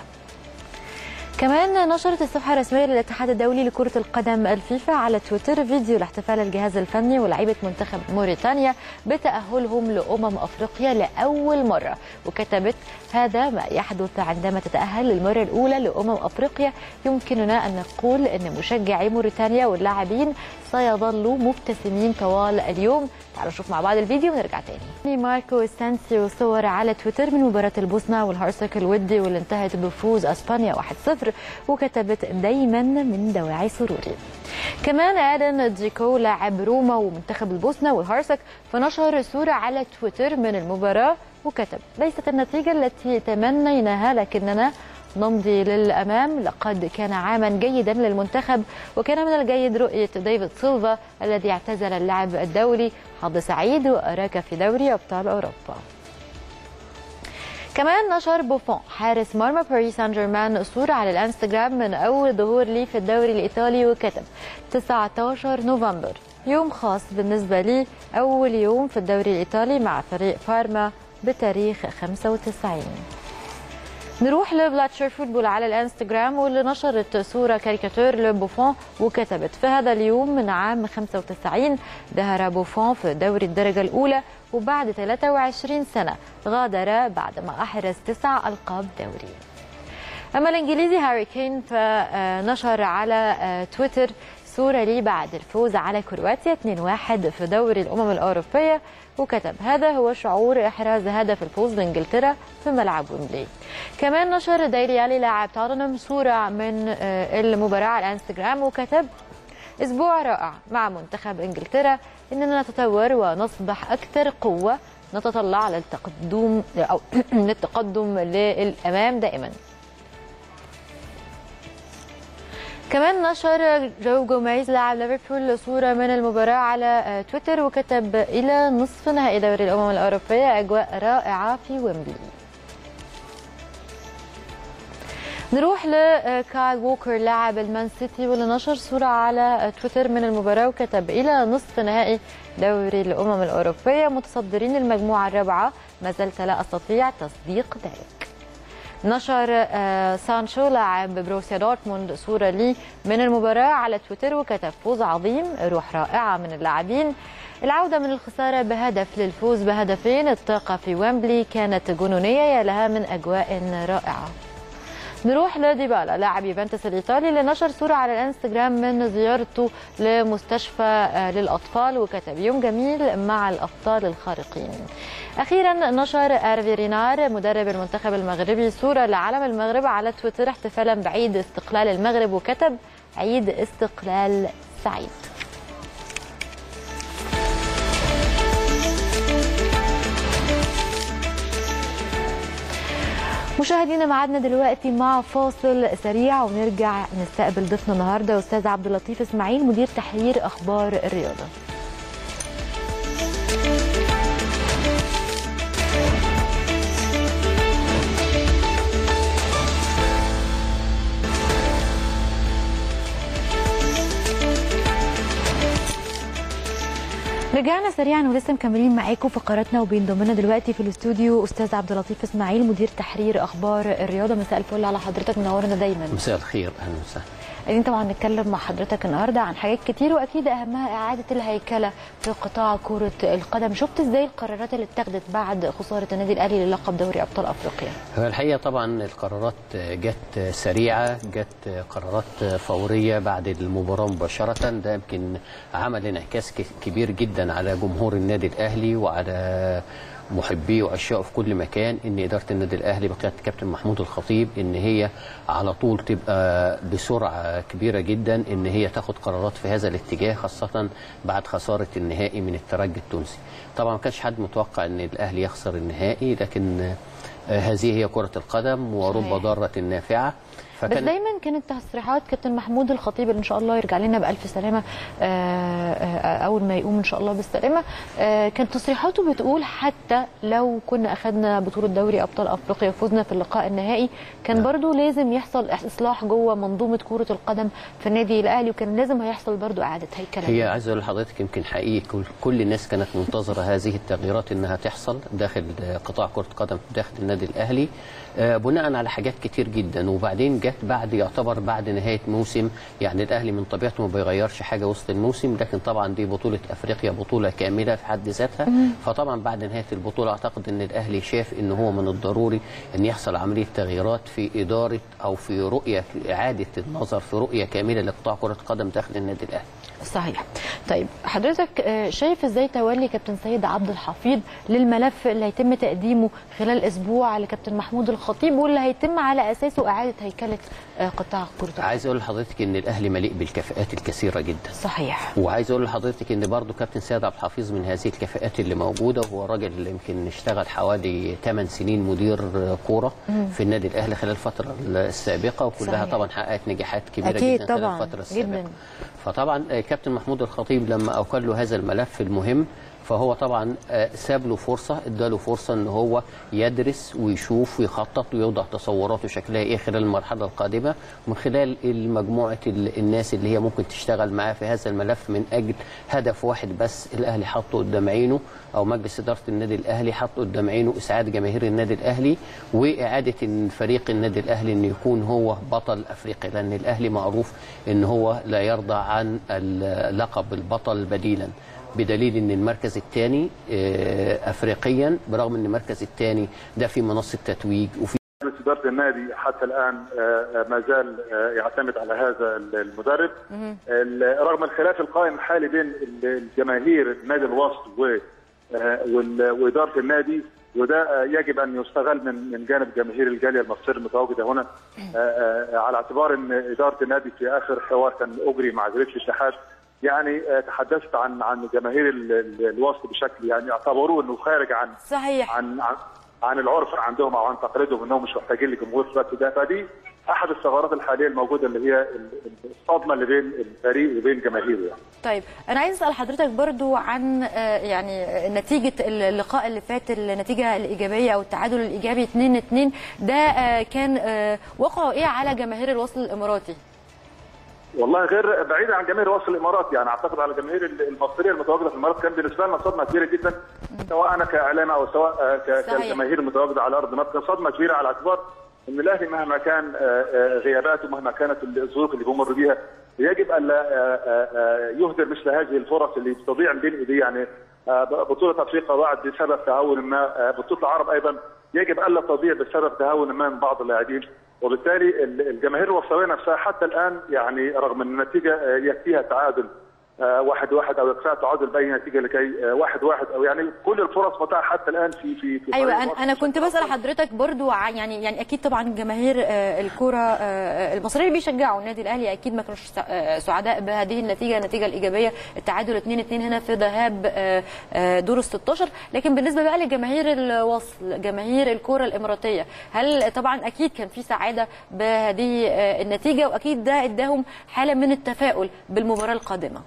كمان نشرت الصفحة الرسمية للاتحاد الدولي لكرة القدم الفيفا على تويتر فيديو لاحتفال الجهاز الفني ولاعيبة منتخب موريتانيا بتأهلهم لأمم أفريقيا لأول مرة وكتبت هذا ما يحدث عندما تتأهل للمرة الأولى لأمم أفريقيا يمكننا أن نقول أن مشجعي موريتانيا واللاعبين سيظلوا مبتسمين طوال اليوم تعالوا نشوف مع بعض الفيديو ونرجع تاني ماركو استانسيو صور على تويتر من مباراة البوسنة والهرسك الودي واللي انتهت بفوز اسبانيا 1-0 وكتبت دايما من دواعي سروري كمان ادن ديكو لاعب روما ومنتخب البوسنة والهرسك فنشر صورة على تويتر من المباراة وكتب ليست النتيجة التي تمنيناها لكننا نمضي للأمام لقد كان عاما جيدا للمنتخب وكان من الجيد رؤية ديفيد سيلفا الذي اعتزل اللعب الدولي حظ سعيد وأراك في دوري أبطال أوروبا كمان نشر بوفون حارس مرمى باريس سان جيرمان صورة على الانستجرام من أول ظهور لي في الدوري الإيطالي وكتب 19 نوفمبر يوم خاص بالنسبة لي أول يوم في الدوري الإيطالي مع فريق بارما بتاريخ 95 نروح لبلاتشر فوتبول على الانستجرام واللي نشرت صورة كاريكاتير لبوفون وكتبت في هذا اليوم من عام 95 ظهر بوفون في دوري الدرجة الأولى وبعد 23 سنة غادر بعدما أحرز تسع ألقاب دوري أما الإنجليزي هاري كين فنشر على تويتر صورة لي بعد الفوز على كرواتيا 2-1 في دوري الأمم الأوروبية وكتب هذا هو شعور إحراز هدف الفوز لإنجلترا في ملعب ويمبلي كمان نشر دايلي ألي لاعب توتنهام صورة من المباراة على الانستجرام وكتب أسبوع رائع مع منتخب إنجلترا إننا نتطور ونصبح أكثر قوة نتطلع للتقدم أو للتقدم للأمام دائما كمان نشر جو جوميز لاعب ليفربول صورة من المباراة على تويتر وكتب إلى نصف نهائي دوري الأمم الأوروبية أجواء رائعة في ويمبلي نروح لكايل ووكر لاعب المان سيتي واللي نشر صورة على تويتر من المباراة وكتب إلى نصف نهائي دوري الأمم الأوروبية متصدرين المجموعة الرابعة ما زلت لا أستطيع تصديق ذلك نشر سانشو لاعب بروسيا دورتموند صورة لي من المباراة على تويتر وكتب فوز عظيم روح رائعة من اللاعبين العودة من الخسارة بهدف للفوز بهدفين الطاقة في ويمبلي كانت جنونية يا لها من أجواء رائعة نروح لديبالا لاعب يوفنتوس الايطالي اللي نشر صوره على الانستجرام من زيارته لمستشفى للاطفال وكتب يوم جميل مع الابطال الخارقين. اخيرا نشر ارفي رينار مدرب المنتخب المغربي صوره لعلم المغرب على تويتر احتفالا بعيد استقلال المغرب وكتب عيد استقلال سعيد. مشاهدينا معادنا دلوقتي مع فاصل سريع ونرجع نستقبل ضيفنا النهارده استاذ عبد اللطيف اسماعيل مدير تحرير اخبار الرياضه رجعنا سريعا ولسه مكملين معاكم فقراتنا وبينضم لنا دلوقتي في الاستوديو استاذ عبد اللطيف اسماعيل مدير تحرير اخبار الرياضه مساء الفل على حضرتك منورنا دايما مساء الخير اهلا وسهلا عايزين طبعا نتكلم مع حضرتك النهارده عن حاجات كتير واكيد اهمها اعاده الهيكله في قطاع كره القدم شفت ازاي القرارات اللي اتخذت بعد خساره النادي الاهلي للقب دوري ابطال افريقيا هو الحقيقه طبعا القرارات جت سريعه جت قرارات فوريه بعد المباراه مباشره ده يمكن عمل انعكاس كبير جدا على جمهور النادي الاهلي وعلى محبيه وعشاقه في كل مكان ان اداره النادي الاهلي بقياده الكابتن محمود الخطيب ان هي على طول تبقى بسرعه كبيره جدا ان هي تاخد قرارات في هذا الاتجاه خاصه بعد خساره النهائي من الترجي التونسي. طبعا ما كانش حد متوقع ان الاهلي يخسر النهائي لكن هذه هي كره القدم ورب ضاره نافعه بس دايما كانت تصريحات كابتن محمود الخطيب ان شاء الله يرجع لنا بالف سلامه اول ما يقوم ان شاء الله بالسلامه كانت تصريحاته بتقول حتى لو كنا اخذنا بطوله دوري ابطال افريقيا وفزنا في اللقاء النهائي كان برضو لازم يحصل اصلاح جوه منظومه كره القدم في النادي الاهلي وكان لازم هيحصل برضو اعاده هيكله هي عايز اقول لحضرتك يمكن حقيقي كل, كل الناس كانت منتظره هذه التغييرات انها تحصل داخل قطاع كره قدم داخل النادي الاهلي بناء على حاجات كتير جدا وبعدين جت بعد يعتبر بعد نهايه موسم يعني الاهلي من طبيعته ما بيغيرش حاجه وسط الموسم لكن طبعا دي بطوله افريقيا بطوله كامله في حد ذاتها فطبعا بعد نهايه البطوله اعتقد ان الاهلي شاف ان هو من الضروري ان يحصل عمليه تغييرات في اداره او في رؤيه في اعاده النظر في رؤيه كامله لقطاع كره قدم داخل النادي الاهلي. صحيح. طيب حضرتك شايف ازاي تولي كابتن سيد عبد الحفيظ للملف اللي هيتم تقديمه خلال اسبوع لكابتن محمود الخطيب واللي هيتم على اساسه اعاده هيكله قطاع كره القدم. عايز اقول لحضرتك ان الاهلي مليء بالكفاءات الكثيره جدا. صحيح. وعايز اقول لحضرتك ان برضه كابتن سيد عبد الحفيظ من هذه الكفاءات اللي موجوده وهو راجل يمكن اشتغل حوالي 8 سنين مدير كوره في النادي الاهلي خلال الفتره السابقه وكلها صحيح. طبعا حققت نجاحات كبيره أكيد جدا طبعاً. خلال الفتره السابقه. جداً. فطبعا كابتن محمود الخطيب لما اوكل له هذا الملف المهم فهو طبعا ساب له فرصه اداله فرصه ان هو يدرس ويشوف ويخطط ويوضع تصوراته شكلها ايه خلال المرحله القادمه من خلال مجموعه الناس اللي هي ممكن تشتغل معاه في هذا الملف من اجل هدف واحد بس الاهلي حاطه قدام عينه او مجلس اداره النادي الاهلي حط قدام عينه اسعاد جماهير النادي الاهلي واعاده فريق النادي الاهلي انه يكون هو بطل افريقيا لان الاهلي معروف ان هو لا يرضى عن لقب البطل بديلا بدليل ان المركز الثاني افريقيا برغم ان المركز الثاني ده في منصه تتويج وفي مجلس اداره النادي حتى الان ما زال يعتمد على هذا المدرب رغم الخلاف القائم الحالي بين الجماهير النادي الوسط واداره النادي وده يجب ان يستغل من من جانب جماهير الجاليه المصريه المتواجده هنا على اعتبار ان اداره النادي في اخر حوار كان اجري مع جريده الاتحاد يعني تحدثت عن عن جماهير الوسط بشكل يعني اعتبروه انه خارج عن صحيح عن عن, عن العرف عندهم او عن تقاليدهم انهم مش محتاجين لجمهور في الوقت ده فدي احد الثغرات الحاليه الموجوده اللي هي الصدمه اللي بين الفريق وبين جماهيره يعني. طيب انا عايز اسال حضرتك برضو عن يعني نتيجه اللقاء اللي فات النتيجه الايجابيه او التعادل الايجابي 2 2 ده كان وقعه ايه على جماهير الوصل الاماراتي؟ والله غير بعيد عن جماهير وصل الامارات يعني اعتقد على الجماهير المصريه المتواجده في الامارات كان بالنسبه لنا صدمه كبيره جدا سواء انا كاعلام او سواء كجماهير المتواجده على ارض مصر صدمه كبيره على اعتبار ان الاهلي مهما كان غياباته مهما كانت الظروف اللي بيمر بيها يجب ان لا يهدر مثل هذه الفرص اللي بتضيع من بين ايديه يعني بطوله افريقيا بعد بسبب تهاون ما بطوله العرب ايضا يجب الا تضيع بسبب تهاون ما من بعض اللاعبين وبالتالي الجماهير الوصليه نفسها حتى الان يعني رغم ان النتيجه يكفيها تعادل آه، واحد واحد او اقصاء تعادل باي نتيجه لكي آه، واحد واحد او يعني كل الفرص متاحه حتى الان في في في ايوه فريق انا مصر. انا كنت بسال حضرتك برضو ع- يعني يعني اكيد طبعا جماهير آه، الكره آه، المصريه اللي بيشجعوا النادي الاهلي اكيد ما كانوش سع- آه، سعداء بهذه النتيجه النتيجه الايجابيه التعادل 2 2 هنا في ذهاب آه، آه، دور ال 16 لكن بالنسبه بقى لجماهير الوصل جماهير الكره الاماراتيه هل طبعا اكيد كان في سعاده بهذه آه، النتيجه واكيد ده اداهم حاله من التفاؤل بالمباراه القادمه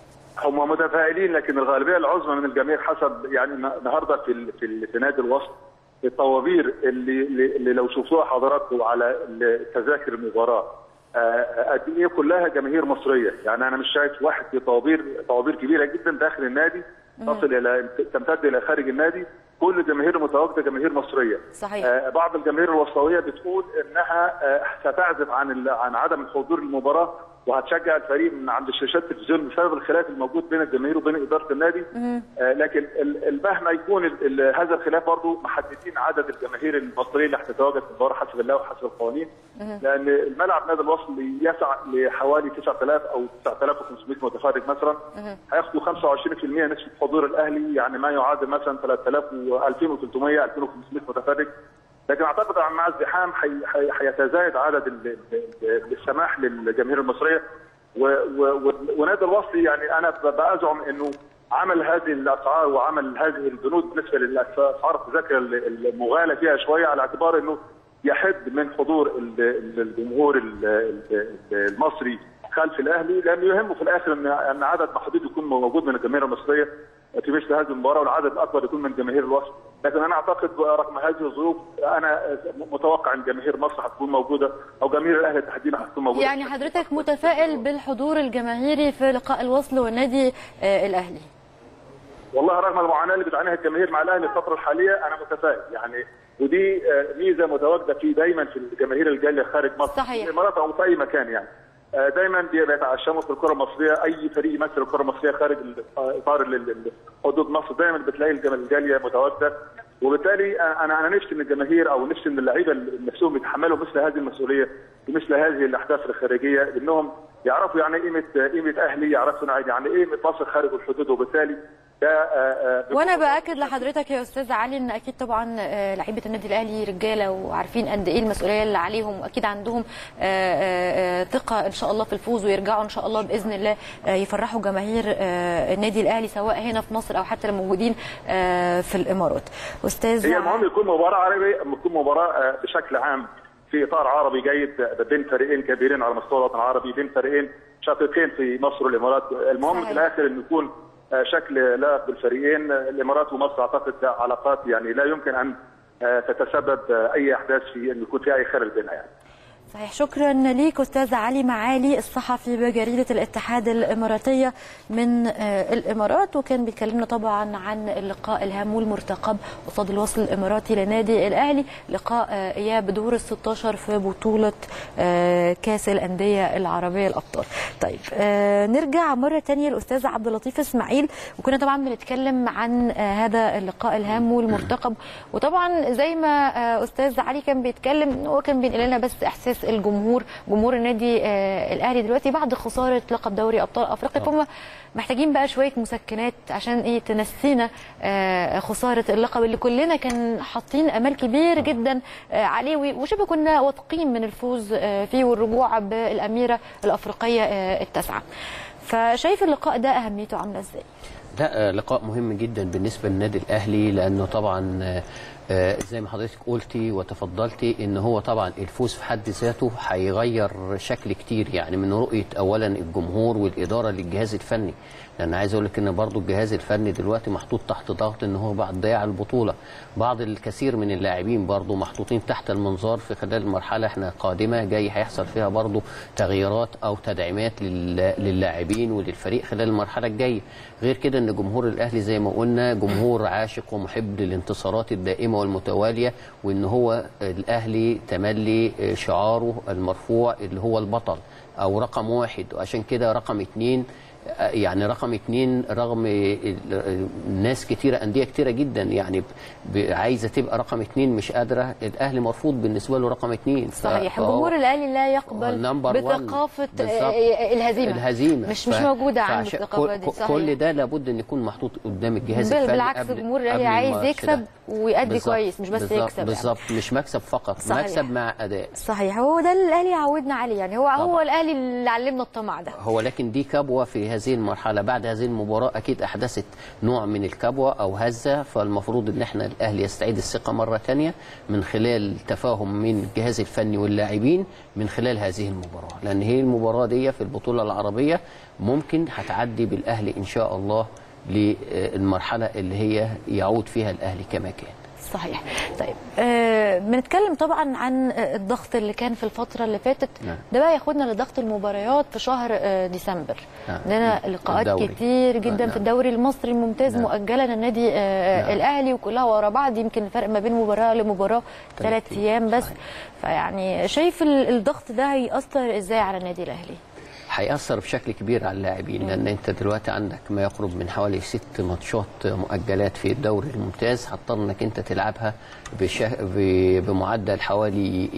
هم متفائلين لكن الغالبيه العظمى من الجماهير حسب يعني النهارده في ال- في, ال- في نادي الوسط الطوابير اللي, اللي اللي لو شفتوها حضراتكم على ال- تذاكر المباراه آه، قد ايه كلها جماهير مصريه يعني انا مش شايف واحد في طوابير طوابير كبيره جدا داخل النادي تصل الى تمتد الى خارج النادي كل جماهير متواجده جماهير مصريه صحيح. آه، بعض الجماهير الوسطويه بتقول انها آه، ستعزف عن ال- عن عدم الحضور للمباراه وهتشجع الفريق من عند الشاشات التلفزيون بسبب الخلاف الموجود بين الجماهير وبين اداره النادي آه، لكن ال- ال- مهما يكون ال- ال- هذا الخلاف برضه محددين عدد الجماهير المصريه اللي هتتواجد في المباراه حسب الله وحسب القوانين لان الملعب نادي الوصل يسع لحوالي 9000 او 9500 متفرج مثلا هياخدوا 25% نسبه حضور الاهلي يعني ما يعادل مثلا 3000 و 2300 2500 متفرج لكن اعتقد مع الزحام حي- حي- حيتزايد عدد ال- ال- السماح للجماهير المصريه و- و- و- ونادي الوصلي يعني انا ب- بزعم انه عمل هذه الاسعار وعمل هذه البنود بالنسبه للاسعار التذاكر ال- المغالى فيها شويه على اعتبار انه يحد من حضور ال- ال- الجمهور ال- ال- المصري خلف الاهلي لانه يهمه في الاخر ان ان عدد محدود يكون موجود من الجماهير المصريه في مثل هذه المباراه والعدد الاكبر يكون من جماهير الوصل لكن انا اعتقد رغم هذه الظروف انا متوقع ان جماهير مصر هتكون موجوده او جماهير الاهلي تحديدا هتكون موجوده يعني حضرتك متفائل بالحضور الجماهيري في لقاء الوصل والنادي آه، الاهلي والله رغم المعاناه اللي بتعانيها الجماهير مع الاهلي الفتره الحاليه انا متفائل يعني ودي آه، ميزه متواجده في دايما في الجماهير الجايه خارج مصر صحيح. في الامارات او في اي مكان يعني آه، دايما بي- بيتعشموا في الكره المصريه اي فريق يمثل الكره المصريه خارج ال- اطار ال- ال- حدود مصر دايما بتلاقي الجماهير الجاليه متواجده وبالتالي آه، انا انا نفسي ان الجماهير او نفسي ان اللعيبه اللي نفسهم يتحملوا مثل هذه المسؤوليه ومثل هذه الاحداث الخارجيه انهم يعرفوا يعني إيه قيمه قيمه اهلي يعرفوا يعني ايه قيمه مصر خارج الحدود وبالتالي ده آه، آه، وانا باكد لحضرتك يا استاذ علي ان اكيد طبعا آه، لعيبه النادي الاهلي رجاله وعارفين قد ايه المسؤوليه اللي عليهم واكيد عندهم آه، آه، آه، ثقه ان شاء الله في الفوز ويرجعوا ان شاء الله باذن الله آه، يفرحوا جماهير آه، النادي الاهلي سواء هنا في مصر او حتى الموجودين آه، في الامارات استاذ هي المهم يكون مباراه عربيه تكون مباراه آه، بشكل عام في اطار عربي جيد آه، بين فريقين كبيرين على مستوى الوطن العربي بين فريقين شقيقين في مصر والامارات المهم صحيح. في الاخر انه يكون آه، شكل لائق بالفريقين آه، الامارات ومصر اعتقد علاقات يعني لا يمكن ان آه، تتسبب آه، اي احداث في انه يكون في اي خلل بينها يعني صحيح شكرا ليك استاذ علي معالي الصحفي بجريده الاتحاد الاماراتيه من آه، الامارات وكان بيكلمنا طبعا عن اللقاء الهام والمرتقب قصاد الوصل الاماراتي لنادي الاهلي لقاء آه، اياب دور ال 16 في بطوله آه، كاس الانديه العربيه الابطال. طيب آه، نرجع مره ثانيه الاستاذ عبد اللطيف اسماعيل وكنا طبعا بنتكلم عن آه، هذا اللقاء الهام والمرتقب وطبعا زي ما آه، استاذ علي كان بيتكلم هو كان بينقل لنا بس احساس الجمهور جمهور النادي آه، الاهلي دلوقتي بعد خساره لقب دوري ابطال افريقيا فهم محتاجين بقى شويه مسكنات عشان ايه تنسينا آه، خساره اللقب اللي كلنا كان حاطين امال كبير جدا آه، عليه وشبه كنا واثقين من الفوز آه، فيه والرجوع بالاميره الافريقيه آه، التاسعه فشايف اللقاء ده اهميته عامله ازاي لا آه، لقاء مهم جدا بالنسبه للنادي الاهلي لانه طبعا آه، آه، زي ما حضرتك قلتي وتفضلتي ان هو طبعا الفوز في حد ذاته هيغير شكل كتير يعني من رؤيه اولا الجمهور والاداره للجهاز الفني لان عايز اقول لك ان برضو الجهاز الفني دلوقتي محطوط تحت ضغط ان هو بعد ضياع البطوله بعض الكثير من اللاعبين برضو محطوطين تحت المنظار في خلال المرحله احنا قادمه جاي هيحصل فيها برضو تغييرات او تدعيمات لل- للاعبين وللفريق خلال المرحله الجايه غير كده ان جمهور الاهلي زي ما قلنا جمهور عاشق ومحب للانتصارات الدائمه والمتواليه وان هو الاهلي تملي شعاره المرفوع اللي هو البطل او رقم واحد وعشان كده رقم اتنين آه، يعني رقم اتنين رغم ال- ال- ناس كتيرة أندية كتيرة جدا يعني ب- ب- عايزة تبقى رقم اتنين مش قادرة الأهلي مرفوض بالنسبة له رقم اتنين ف- صحيح فهو- جمهور الاهلي لا يقبل نمبر وان. بثقافه بالظبط. آه، الهزيمه الهزيمه مش مش موجوده عنده فعشان الثقافه كل- دي صحيح كل ده لابد ان يكون محطوط قدام الجهاز بل- الفني بالعكس قبل- جمهور الأهلي قبل عايز الماتش يكسب ده. ويأدي بالظبط، كويس، مش بس بالظبط، يكسب يعني. بالظبط مش مكسب فقط صحيح. مكسب مع اداء صحيح هو ده اللي الاهلي عودنا عليه يعني هو هو طبعا. الاهلي اللي علمنا الطمع ده هو لكن دي كبوه في هذه المرحله بعد هذه المباراه اكيد احدثت نوع من الكبوه او هزه فالمفروض ان احنا الاهلي يستعيد الثقه مره ثانيه من خلال تفاهم من الجهاز الفني واللاعبين من خلال هذه المباراه لان هي المباراه دي في البطوله العربيه ممكن هتعدي بالاهلي ان شاء الله للمرحله اللي هي يعود فيها الاهلي كما كان صحيح طيب آه بنتكلم طبعا عن آه، الضغط اللي كان في الفتره اللي فاتت نعم. ده بقى ياخدنا لضغط المباريات في شهر آه ديسمبر نعم. عندنا لقاءات الدوري. كتير جدا نعم. في الدوري المصري الممتاز نعم. مؤجله للنادي آه نعم. الاهلي وكلها ورا بعض يمكن الفرق ما بين مباراه لمباراه ثلاث ثلاث ايام بس صحيح. فيعني شايف ال- الضغط ده هيأثر ازاي على النادي الاهلي هيأثر بشكل كبير على اللاعبين لأن أنت دلوقتي عندك ما يقرب من حوالي ست ماتشات مؤجلات في الدوري الممتاز هتضطر إنك أنت تلعبها بشه... ب... بمعدل حوالي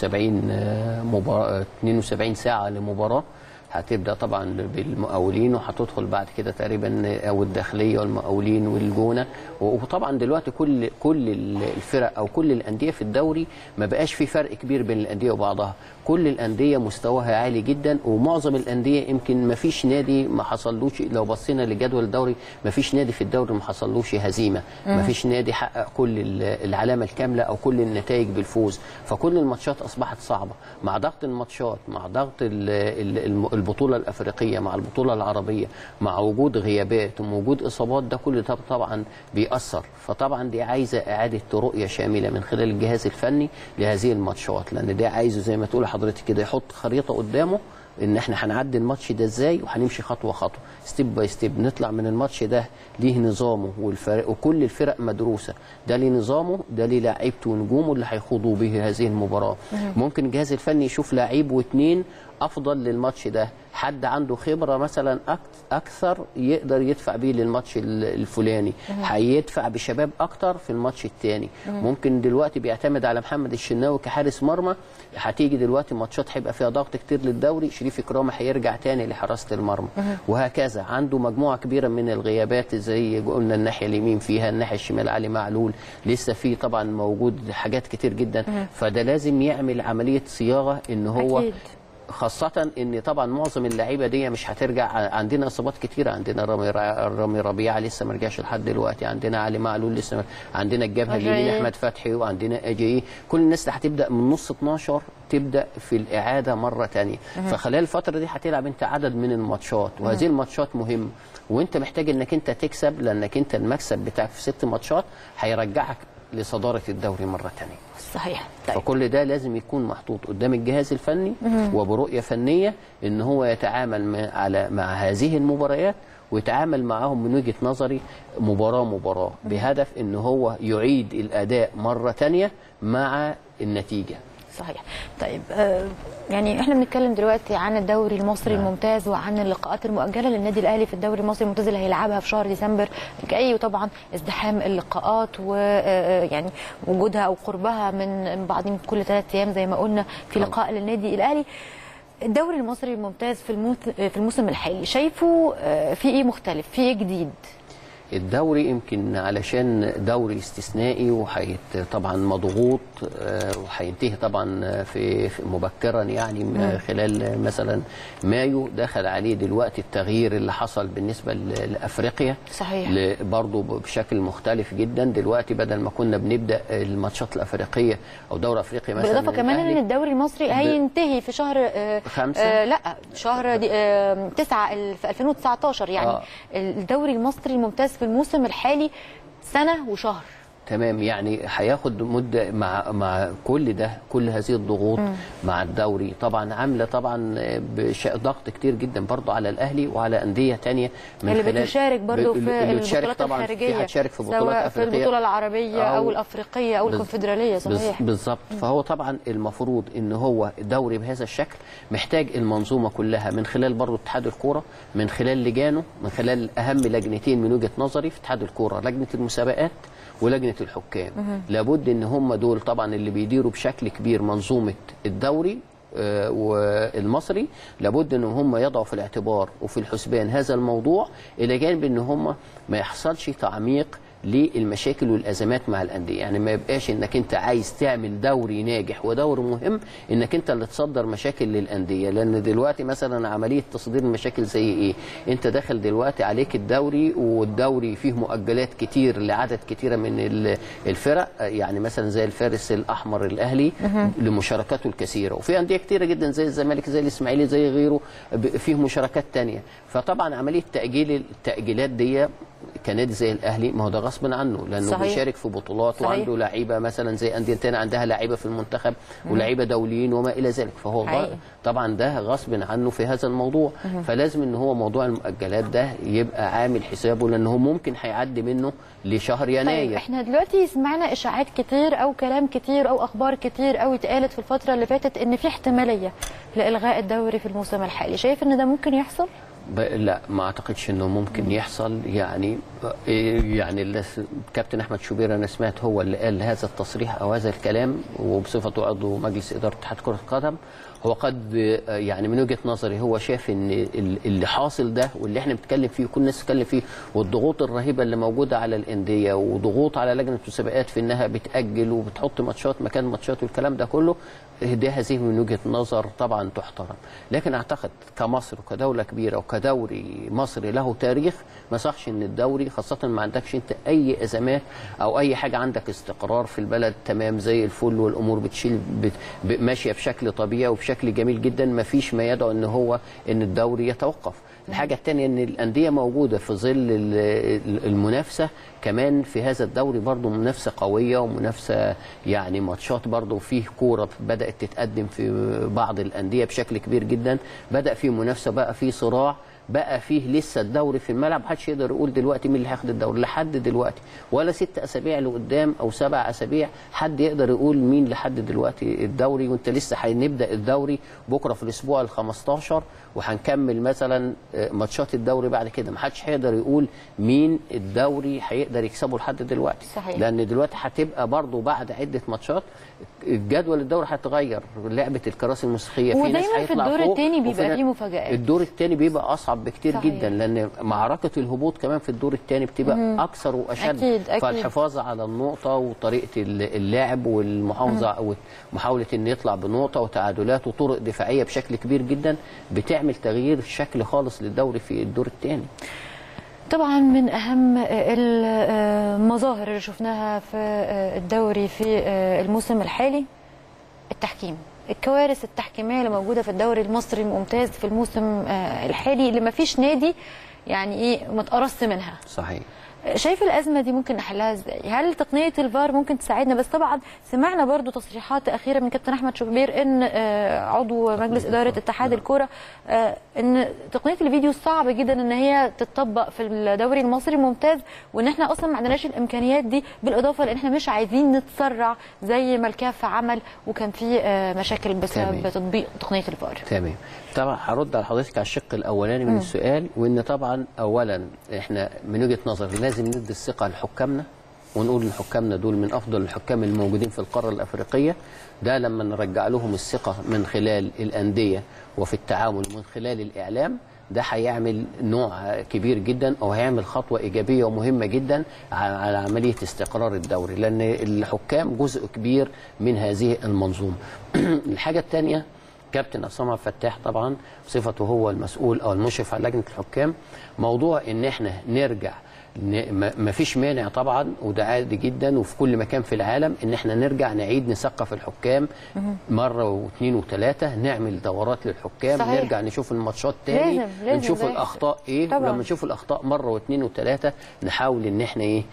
72 مباراة 72 ساعة لمباراة هتبدا طبعا بالمقاولين وهتدخل بعد كده تقريبا او الداخليه والمقاولين والجونه وطبعا دلوقتي كل كل الفرق او كل الانديه في الدوري ما بقاش في فرق كبير بين الانديه وبعضها كل الانديه مستواها عالي جدا ومعظم الانديه يمكن ما فيش نادي ما حصلوش لو بصينا لجدول الدوري ما فيش نادي في الدوري ما حصلوش هزيمه ما فيش نادي حقق كل ال- العلامه الكامله او كل النتائج بالفوز فكل الماتشات اصبحت صعبه مع ضغط الماتشات مع ضغط ال- ال- الم- البطوله الافريقيه مع البطوله العربيه مع وجود غيابات ووجود اصابات ده كل ده طبعا بيأثر فطبعا دي عايزه اعاده رؤيه شامله من خلال الجهاز الفني لهذه الماتشات لان ده عايزه زي ما تقول حضرتك كده يحط خريطه قدامه ان احنا هنعدي الماتش ده ازاي وهنمشي خطوه خطوه ستيب باي ستيب نطلع من الماتش ده ليه نظامه والفرق وكل الفرق مدروسه ده ليه نظامه ده ليه لعيبته ونجومه اللي هيخوضوا به هذه المباراه ممكن الجهاز الفني يشوف لعيب واثنين افضل للماتش ده حد عنده خبره مثلا أك- اكثر يقدر يدفع بيه للماتش ال- الفلاني هيدفع بشباب اكتر في الماتش الثاني ممكن دلوقتي بيعتمد على محمد الشناوي كحارس مرمى هتيجي دلوقتي ماتشات هيبقى فيها ضغط كتير للدوري شريف اكرامي هيرجع تاني لحراسه المرمى وهكذا عنده مجموعه كبيره من الغيابات زي قلنا الناحيه اليمين فيها الناحيه الشمال علي معلول لسه في طبعا موجود حاجات كتير جدا فده لازم يعمل عمليه صياغه ان هو أكيد. خاصة ان طبعا معظم اللعيبه دي مش هترجع عندنا اصابات كتيره عندنا رامي رامي ربيعه لسه ما رجعش لحد دلوقتي عندنا علي معلول لسه ما- عندنا الجبهه اليمين أجاييه. احمد فتحي وعندنا اجاي كل الناس اللي هتبدا من نص 12 تبدا في الاعاده مره تانية فخلال الفتره دي هتلعب انت عدد من الماتشات وهذه الماتشات مهمه وانت محتاج انك انت تكسب لانك انت المكسب بتاعك في ست ماتشات هيرجعك لصداره الدوري مره تانية صحيح طيب فكل ده لازم يكون محطوط قدام الجهاز الفني وبرؤيه فنيه ان هو يتعامل مع على مع هذه المباريات ويتعامل معاهم من وجهه نظري مباراه مباراه بهدف ان هو يعيد الاداء مره تانية مع النتيجه صحيح طيب آه يعني احنا بنتكلم دلوقتي عن الدوري المصري الممتاز وعن اللقاءات المؤجله للنادي الاهلي في الدوري المصري الممتاز اللي هيلعبها في شهر ديسمبر الجاي وطبعا ازدحام اللقاءات ويعني وجودها او قربها من بعض من كل ثلاث ايام زي ما قلنا في طبعا. لقاء للنادي الاهلي الدوري المصري الممتاز في الموت في الموسم الحالي شايفه آه، في ايه مختلف في ايه جديد الدوري يمكن علشان دوري استثنائي وحيت طبعا مضغوط آه، وهينتهي طبعا في في مبكرا يعني م- خلال مثلا مايو دخل عليه دلوقتي التغيير اللي حصل بالنسبه ل- لافريقيا صحيح. ل- برضه بشكل مختلف جدا دلوقتي بدل ما كنا بنبدا الماتشات الافريقيه او دوري افريقيا مثلا بالاضافه كمان ان الأهلي الدوري المصري هينتهي في شهر آه، خمسة. آه لا شهر دي آه تسعة ال- في 2019 يعني آه. الدوري المصري الممتاز في الموسم الحالي سنه وشهر تمام يعني هياخد مده مع مع كل ده كل هذه الضغوط مع الدوري طبعا عامله طبعا بش- ضغط كتير جدا برضه على الاهلي وعلى انديه تانية من اللي خلال بتشارك برضو ب- في اللي بتشارك البطولات طبعا الخارجيه في هتشارك في بطولات سواء في افريقيه البطوله العربيه او, أو الافريقيه او بز- الكونفدراليه بز- صحيح بالظبط فهو طبعا المفروض ان هو دوري بهذا الشكل محتاج المنظومه كلها من خلال برضه اتحاد الكوره من خلال لجانه من خلال اهم لجنتين من وجهه نظري في اتحاد الكوره لجنه المسابقات ولجنه الحكام لابد ان هم دول طبعا اللي بيديروا بشكل كبير منظومه الدوري آه، والمصري لابد ان هم يضعوا في الاعتبار وفي الحسبان هذا الموضوع الى جانب ان هم ما يحصلش تعميق للمشاكل والازمات مع الانديه يعني ما يبقاش انك انت عايز تعمل دوري ناجح ودوري مهم انك انت اللي تصدر مشاكل للانديه لان دلوقتي مثلا عمليه تصدير المشاكل زي ايه انت داخل دلوقتي عليك الدوري والدوري فيه مؤجلات كتير لعدد كتيره من ال- الفرق يعني مثلا زي الفارس الاحمر الاهلي لمشاركاته الكثيره وفي انديه كتيره جدا زي الزمالك زي الاسماعيلي زي غيره ب- فيه مشاركات تانية فطبعا عمليه تاجيل التاجيلات دي كنادي زي الاهلي ما هو ده غصب عنه لانه صحيح. بيشارك في بطولات صحيح. وعنده لعيبه مثلا زي انديه تانية عندها لعيبه في المنتخب ولاعيبه دوليين وما الى ذلك فهو حقيقي. غ- طبعا ده غصب عنه في هذا الموضوع فلازم ان هو موضوع المؤجلات ده يبقى عامل حسابه لانه ممكن هيعدي منه لشهر طيب يناير احنا دلوقتي سمعنا اشاعات كتير او كلام كتير او اخبار كتير قوي اتقالت في الفتره اللي فاتت ان في احتماليه لالغاء الدوري في الموسم الحالي شايف ان ده ممكن يحصل ب- لا ما اعتقدش انه ممكن يحصل يعني إيه يعني اللي س- كابتن احمد شوبير انا سمعت هو اللي قال هذا التصريح او هذا الكلام وبصفته عضو مجلس اداره اتحاد كره القدم هو قد آه، يعني من وجهه نظري هو شاف ان ال- اللي حاصل ده واللي احنا بنتكلم فيه وكل الناس بتتكلم فيه والضغوط الرهيبه اللي موجوده على الانديه وضغوط على لجنه المسابقات في انها بتاجل وبتحط ماتشات مكان ماتشات والكلام ده كله ده هذه من وجهه نظر طبعا تحترم لكن اعتقد كمصر وكدوله كبيره وكدوري مصري له تاريخ ما صحش ان الدوري خاصه ما عندكش انت اي ازمات او اي حاجه عندك استقرار في البلد تمام زي الفل والامور بتشيل بت ب- ماشيه بشكل طبيعي وبشكل جميل جدا ما فيش ما يدعو ان هو ان الدوري يتوقف الحاجه الثانيه ان الانديه موجوده في ظل ال- ال- المنافسه كمان في هذا الدوري برضو منافسه قويه ومنافسه يعني ماتشات برضو فيه كوره بدات تتقدم في بعض الانديه بشكل كبير جدا بدا فيه منافسه بقى فيه صراع بقى فيه لسه الدوري في الملعب محدش يقدر يقول دلوقتي مين اللي هياخد الدوري لحد دلوقتي ولا ست اسابيع لقدام او سبع اسابيع حد يقدر يقول مين لحد دلوقتي الدوري وانت لسه هنبدا الدوري بكره في الاسبوع ال 15 وهنكمل مثلا آه، ماتشات الدوري بعد كده محدش هيقدر يقول مين الدوري هيقدر يكسبه لحد دلوقتي صحيح. لان دلوقتي هتبقى برضو بعد عده ماتشات الجدول الدوري هيتغير لعبه الكراسي الموسيقيه في ناس ودايما في هيطلع الدور فوق التاني وفي بيبقى ناس- فيه مفاجآت. الدور الثاني بيبقى اصعب بكتير صحيح. جدا لان معركه الهبوط كمان في الدور الثاني بتبقى اكثر واشد أكيد، أكيد. فالحفاظ على النقطه وطريقه ال- اللعب والمحافظه ومحاوله ان يطلع بنقطه وتعادلات وطرق دفاعيه بشكل كبير جدا بتعمل تغيير شكل خالص للدوري في الدور الثاني طبعا من اهم المظاهر اللي شفناها في الدوري في الموسم الحالي التحكيم الكوارث التحكيميه اللي موجوده في الدوري المصري الممتاز في الموسم الحالي اللي ما فيش نادي يعني ايه متقرص منها صحيح شايف الازمه دي ممكن نحلها ازاي هل تقنيه الفار ممكن تساعدنا بس طبعا سمعنا برضو تصريحات اخيره من كابتن احمد شوبير ان آه، عضو مجلس اداره اتحاد الكوره آه، ان تقنيه الفيديو صعب جدا ان هي تتطبق في الدوري المصري الممتاز وان احنا اصلا ما عندناش الامكانيات دي بالاضافه لان احنا مش عايزين نتسرع زي ما الكاف عمل وكان في آه، مشاكل بسبب تمام. تطبيق تقنيه الفار تمام طبعا هرد على حضرتك على الشق الاولاني من السؤال وان طبعا اولا احنا من وجهه نظري لازم ندي الثقه لحكامنا ونقول ان حكامنا دول من افضل الحكام الموجودين في القاره الافريقيه ده لما نرجع لهم الثقه من خلال الانديه وفي التعامل من خلال الاعلام ده هيعمل نوع كبير جدا او هيعمل خطوه ايجابيه ومهمه جدا على عمليه استقرار الدوري لان الحكام جزء كبير من هذه المنظومه الحاجه الثانيه كابتن عصام عبد الفتاح طبعا بصفته هو المسؤول او المشرف على لجنه الحكام موضوع ان احنا نرجع ن- ما ما فيش مانع طبعا وده عادي جدا وفي كل مكان في العالم ان احنا نرجع نعيد نثقف الحكام مره واثنين وثلاثه نعمل دورات للحكام صحيح. نرجع نشوف الماتشات تاني لازم- لازم نشوف ده الاخطاء ايه طبعاً. ولما نشوف الاخطاء مره واثنين وثلاثه نحاول ان احنا ايه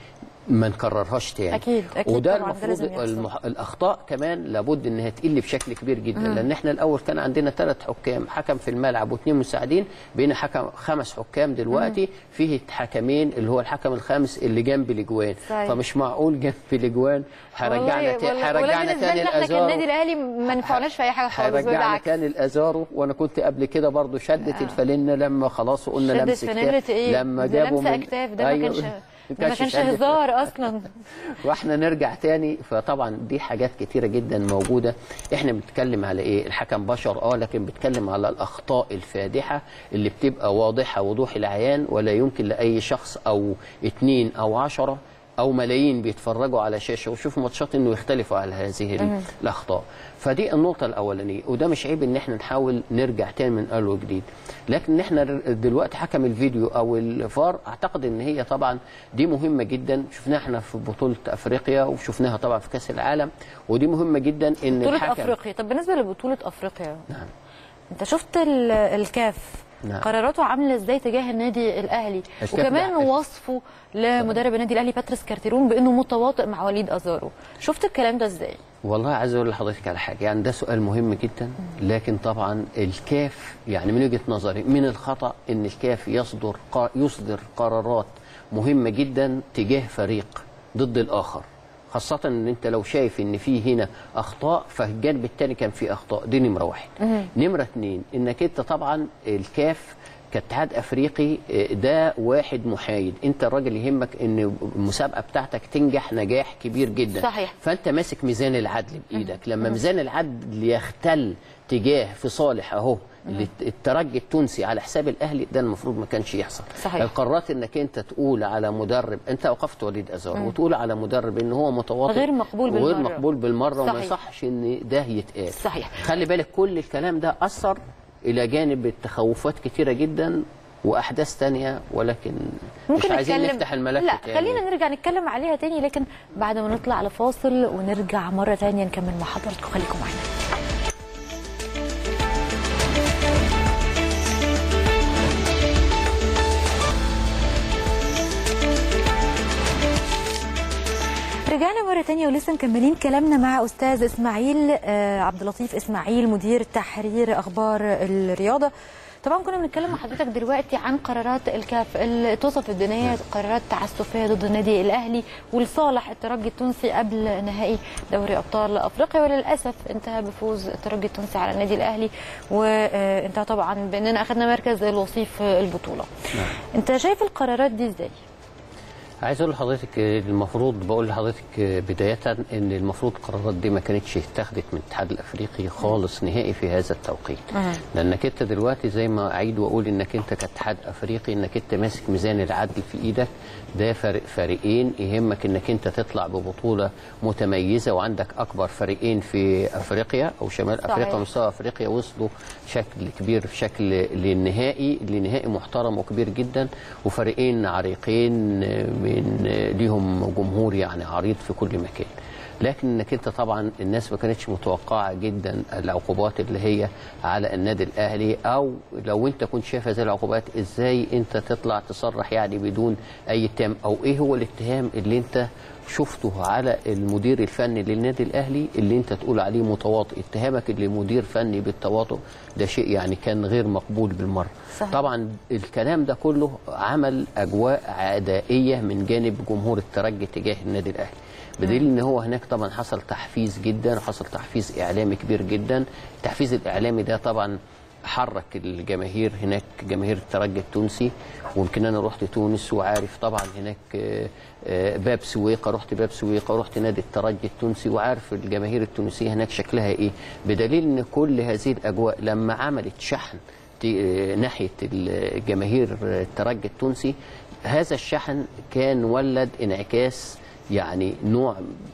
ما نكررهاش تاني أكيد، أكيد وده طبعاً، ده المفروض لازم يحصل. المح... الاخطاء كمان لابد انها تقل بشكل كبير جدا لان احنا الاول كان عندنا ثلاث حكام حكم في الملعب واثنين مساعدين بقينا حكم خمس حكام دلوقتي فيه حكمين اللي هو الحكم الخامس اللي جنب الاجوان صحيح. فمش معقول جنب الاجوان هيرجعنا والله- تا- والله- هيرجعنا والله بالنسبة تاني لنا احنا الازارو كالنادي الاهلي ما نفعناش في اي حاجه خالص هيرجعنا بالعكس تاني الازارو وانا كنت قبل كده برضو شدت الفالنه لما خلاص قلنا شدت لمس فانيلة كتاف ايه لما ده جابوا لمسه من اكتاف ده ما أيوة. كانش ده ما كانش شدت. هزار اصلا واحنا نرجع تاني فطبعا دي حاجات كتيره جدا موجوده احنا بنتكلم على ايه الحكم بشر اه لكن بنتكلم على الاخطاء الفادحه اللي بتبقى واضحه وضوح العيان ولا يمكن لاي شخص او اتنين او عشرة او ملايين بيتفرجوا على شاشه ويشوفوا ماتشات انه يختلفوا على هذه ال- الاخطاء فدي النقطه الاولانيه وده مش عيب ان احنا نحاول نرجع تاني من اول وجديد لكن ان احنا دلوقتي حكم الفيديو او الفار اعتقد ان هي طبعا دي مهمه جدا شفناها احنا في بطوله افريقيا وشفناها طبعا في كاس العالم ودي مهمه جدا ان بطوله الحكم افريقيا طب بالنسبه لبطوله افريقيا نعم انت شفت ال- الكاف نعم. قراراته عامله ازاي تجاه النادي الاهلي الكاف وكمان ده- وصفه لمدرب النادي الاهلي باتريس كارتيرون بانه متواطئ مع وليد ازارو شفت الكلام ده ازاي والله عايز اقول لحضرتك على حاجه يعني ده سؤال مهم جدا لكن طبعا الكاف يعني من وجهه نظري من الخطا ان الكاف يصدر قا- يصدر قرارات مهمه جدا تجاه فريق ضد الاخر خاصة ان انت لو شايف ان في هنا اخطاء فالجانب الثاني كان فيه اخطاء دي نمرة واحد نمرة اثنين انك انت طبعا الكاف كاتحاد افريقي آه، ده واحد محايد انت الراجل يهمك ان المسابقه بتاعتك تنجح نجاح كبير جدا صحيح. فانت ماسك ميزان العدل بايدك لما ميزان العدل يختل تجاه في صالح اهو الترجي التونسي على حساب الاهلي ده المفروض ما كانش يحصل صحيح. القرارات انك انت تقول على مدرب انت اوقفت وليد ازار وتقول على مدرب ان هو متواطئ غير مقبول وغير بالمرة. مقبول بالمره وما صحيح. يصحش ان ده يتقال صحيح. خلي بالك كل الكلام ده اثر الى جانب التخوفات كتيره جدا واحداث تانية ولكن مش عايزين نتكلم- نفتح الملف لا تاني خلينا نرجع نتكلم عليها تاني لكن بعد ما نطلع لفاصل ونرجع مره تانية نكمل مع حضراتكم خليكم معانا رجعنا مرة تانية ولسه مكملين كلامنا مع أستاذ إسماعيل آه، عبد اللطيف إسماعيل مدير تحرير أخبار الرياضة طبعا كنا بنتكلم مع حضرتك دلوقتي عن قرارات الكاف اللي توصف الدنيا قرارات تعسفيه ضد النادي الاهلي ولصالح الترجي التونسي قبل نهائي دوري ابطال افريقيا وللاسف انتهى بفوز الترجي التونسي على النادي الاهلي وانتهى طبعا باننا اخذنا مركز الوصيف البطوله. انت شايف القرارات دي ازاي؟ عايز اقول لحضرتك المفروض بقول لحضرتك بدايه ان المفروض القرارات دي ما كانتش اتخذت من الاتحاد الافريقي خالص نهائي في هذا التوقيت لانك انت دلوقتي زي ما اعيد واقول انك انت كاتحاد افريقي انك انت ماسك ميزان العدل في ايدك ده فرق فريقين يهمك انك انت تطلع ببطوله متميزه وعندك اكبر فريقين في افريقيا او شمال صحيح. افريقيا ومستوى افريقيا وصلوا بشكل كبير في شكل للنهائي لنهائي محترم وكبير جدا وفريقين عريقين من ليهم جمهور يعني عريض في كل مكان لكن انك انت طبعا الناس ما كانتش متوقعه جدا العقوبات اللي هي على النادي الاهلي او لو انت كنت شايف هذه العقوبات ازاي انت تطلع تصرح يعني بدون اي اتهام او ايه هو الاتهام اللي انت شفته على المدير الفني للنادي الاهلي اللي انت تقول عليه متواطئ اتهامك اللي مدير فني بالتواطؤ ده شيء يعني كان غير مقبول بالمره صحيح. طبعا الكلام ده كله عمل اجواء عدائيه من جانب جمهور الترجي تجاه النادي الاهلي بدليل ان هو هناك طبعا حصل تحفيز جدا وحصل تحفيز اعلامي كبير جدا التحفيز الاعلامي ده طبعا حرك الجماهير هناك جماهير الترجي التونسي ويمكن انا رحت تونس وعارف طبعا هناك آه، آه، باب سويقه رحت باب سويقه رحت نادي الترجي التونسي وعارف الجماهير التونسيه هناك شكلها ايه بدليل ان كل هذه الاجواء لما عملت شحن ت- آه، ناحيه الجماهير الترجي التونسي هذا الشحن كان ولد انعكاس يعني نوع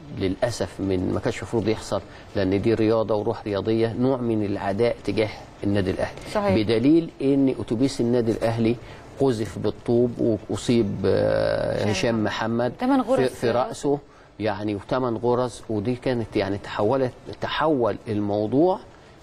للاسف من ما كانش المفروض يحصل لان دي رياضه وروح رياضيه نوع من العداء تجاه النادي الاهلي صحيح. بدليل ان اتوبيس النادي الاهلي قذف بالطوب واصيب آه، هشام محمد تمن في, غرز في راسه يعني وثمان غرز ودي كانت يعني تحولت تحول الموضوع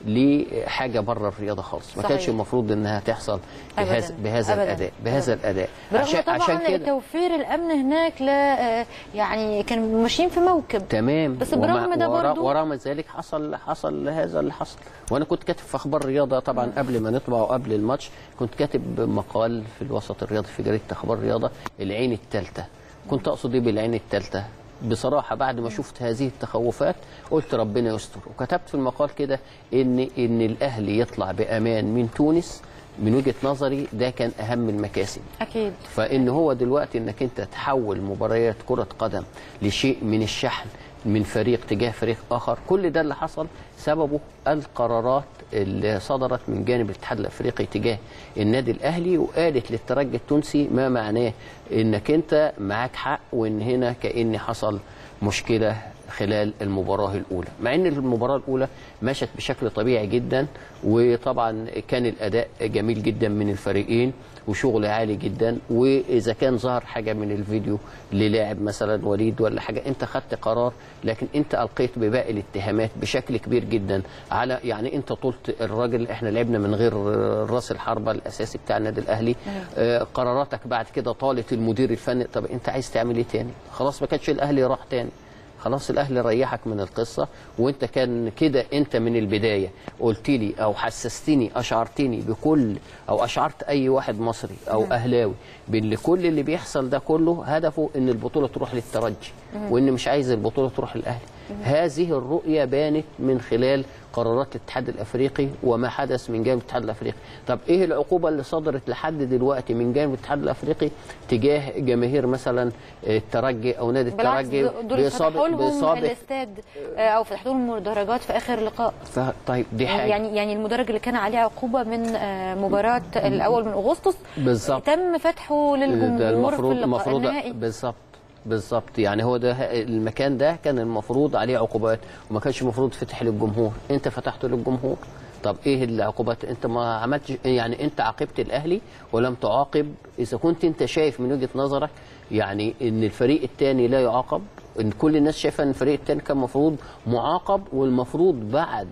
لحاجه بره الرياضه خالص ما صحيح. كانش المفروض انها تحصل بهذا أبداً. بهذا أبداً. الاداء بهذا الاداء برغم طبعا توفير الامن هناك لا آه، يعني كانوا ماشيين في موكب تمام بس برغم ده ورا- برضو- ورغم ذلك حصل حصل هذا اللي حصل وانا كنت كاتب في اخبار الرياضه طبعا قبل ما نطبع وقبل الماتش كنت كاتب مقال في الوسط الرياضي في جريده اخبار الرياضه العين الثالثه كنت اقصد ايه بالعين الثالثه بصراحه بعد ما شفت هذه التخوفات قلت ربنا يستر وكتبت في المقال كده ان ان الاهلي يطلع بامان من تونس من وجهه نظري ده كان اهم المكاسب اكيد فان هو دلوقتي انك انت تحول مباريات كره قدم لشيء من الشحن من فريق تجاه فريق اخر كل ده اللي حصل سببه القرارات اللي صدرت من جانب الاتحاد الافريقي تجاه النادي الاهلي وقالت للترجي التونسي ما معناه انك انت معاك حق وان هنا كان حصل مشكله خلال المباراه الاولى مع ان المباراه الاولى مشت بشكل طبيعي جدا وطبعا كان الاداء جميل جدا من الفريقين وشغل عالي جدا واذا كان ظهر حاجه من الفيديو للاعب مثلا وليد ولا حاجه انت خدت قرار لكن انت القيت بباقي الاتهامات بشكل كبير جدا على يعني انت طلت الراجل احنا لعبنا من غير راس الحربه الاساسي بتاع النادي الاهلي آه قراراتك بعد كده طالت المدير الفني طب انت عايز تعمل ايه تاني خلاص ما كانش الاهلي راح تاني خلاص الاهلي ريحك من القصه وانت كان كده انت من البدايه قلت لي او حسستني اشعرتني بكل او اشعرت اي واحد مصري او اهلاوي بان كل اللي بيحصل ده كله هدفه ان البطوله تروح للترجي وان مش عايز البطوله تروح للاهلي هذه الرؤيه بانت من خلال قرارات الاتحاد الافريقي وما حدث من جانب الاتحاد الافريقي طب ايه العقوبه اللي صدرت لحد دلوقتي من جانب الاتحاد الافريقي تجاه جماهير مثلا الترجي او نادي بالعكس الترجي دول فتحوا لهم الاستاد آه، او فتحوا لهم المدرجات في اخر لقاء ف... طيب دي حاجه يعني يعني المدرج اللي كان عليه عقوبه من آه، مباراه الاول من اغسطس بالظبط. تم فتحه ده للجمهور المفروض في اللقاء المفروض النهائي بالظبط بالظبط يعني هو ده المكان ده كان المفروض عليه عقوبات وما كانش المفروض يفتح للجمهور انت فتحته للجمهور طب ايه العقوبات انت ما عملتش يعني انت عاقبت الاهلي ولم تعاقب اذا كنت انت شايف من وجهه نظرك يعني ان الفريق الثاني لا يعاقب ان كل الناس شايفه ان الفريق الثاني كان المفروض معاقب والمفروض بعد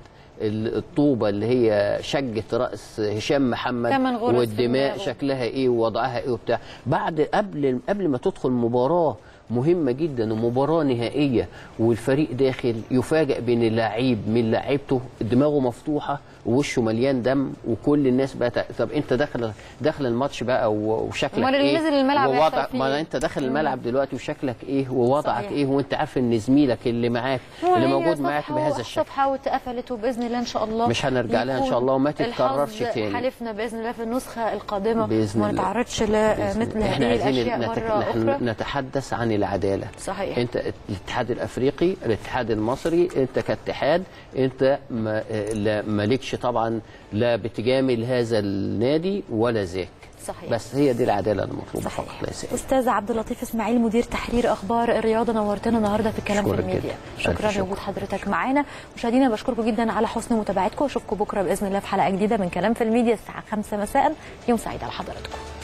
الطوبه اللي هي شجت راس هشام محمد تمن غرز في والدماء دماغه. شكلها ايه ووضعها ايه وبتاع بعد قبل قبل ما تدخل مباراه مهمة جدا ومباراة نهائية والفريق داخل يفاجأ بين اللعيب من لعيبته دماغه مفتوحة ووشه مليان دم وكل الناس بقى تع- طب انت داخل داخل الماتش بقى و- وشكلك أمال اللي ايه نزل الملعب ووضع هيحصل فيه ما إيه؟ انت داخل الملعب دلوقتي وشكلك ايه ووضعك صحيح. ايه وانت عارف ان زميلك اللي معاك اللي وهي موجود معاك صفحة بهذا و- الشكل صفحة واتقفلت وباذن الله ان شاء الله مش هنرجع لها إن شاء يكون الله وما تتكررش الحظ تاني. حالفنا باذن الله في النسخة القادمة بإذن وما الله. نتعرضش بإذن لمثل الله. احنا هذه عايزين الاشياء نت- مرة نحن اخرى نتحدث عن العداله صحيح. انت الاتحاد الافريقي الاتحاد المصري انت كاتحاد انت ما لا- مالكش طبعا لا بتجامل هذا النادي ولا ذاك صحيح. بس هي دي العداله المطلوبه صحيح فقط ليس إلا. استاذ عبد اللطيف اسماعيل مدير تحرير اخبار الرياضه نورتنا النهارده في الكلام في أشكرك الميديا جداً. شكرا ألف شكر. لوجود حضرتك معانا مشاهدينا بشكركم جدا على حسن متابعتكم واشوفكم بكره باذن الله في حلقه جديده من كلام في الميديا الساعه 5 مساء يوم سعيد على حضراتكم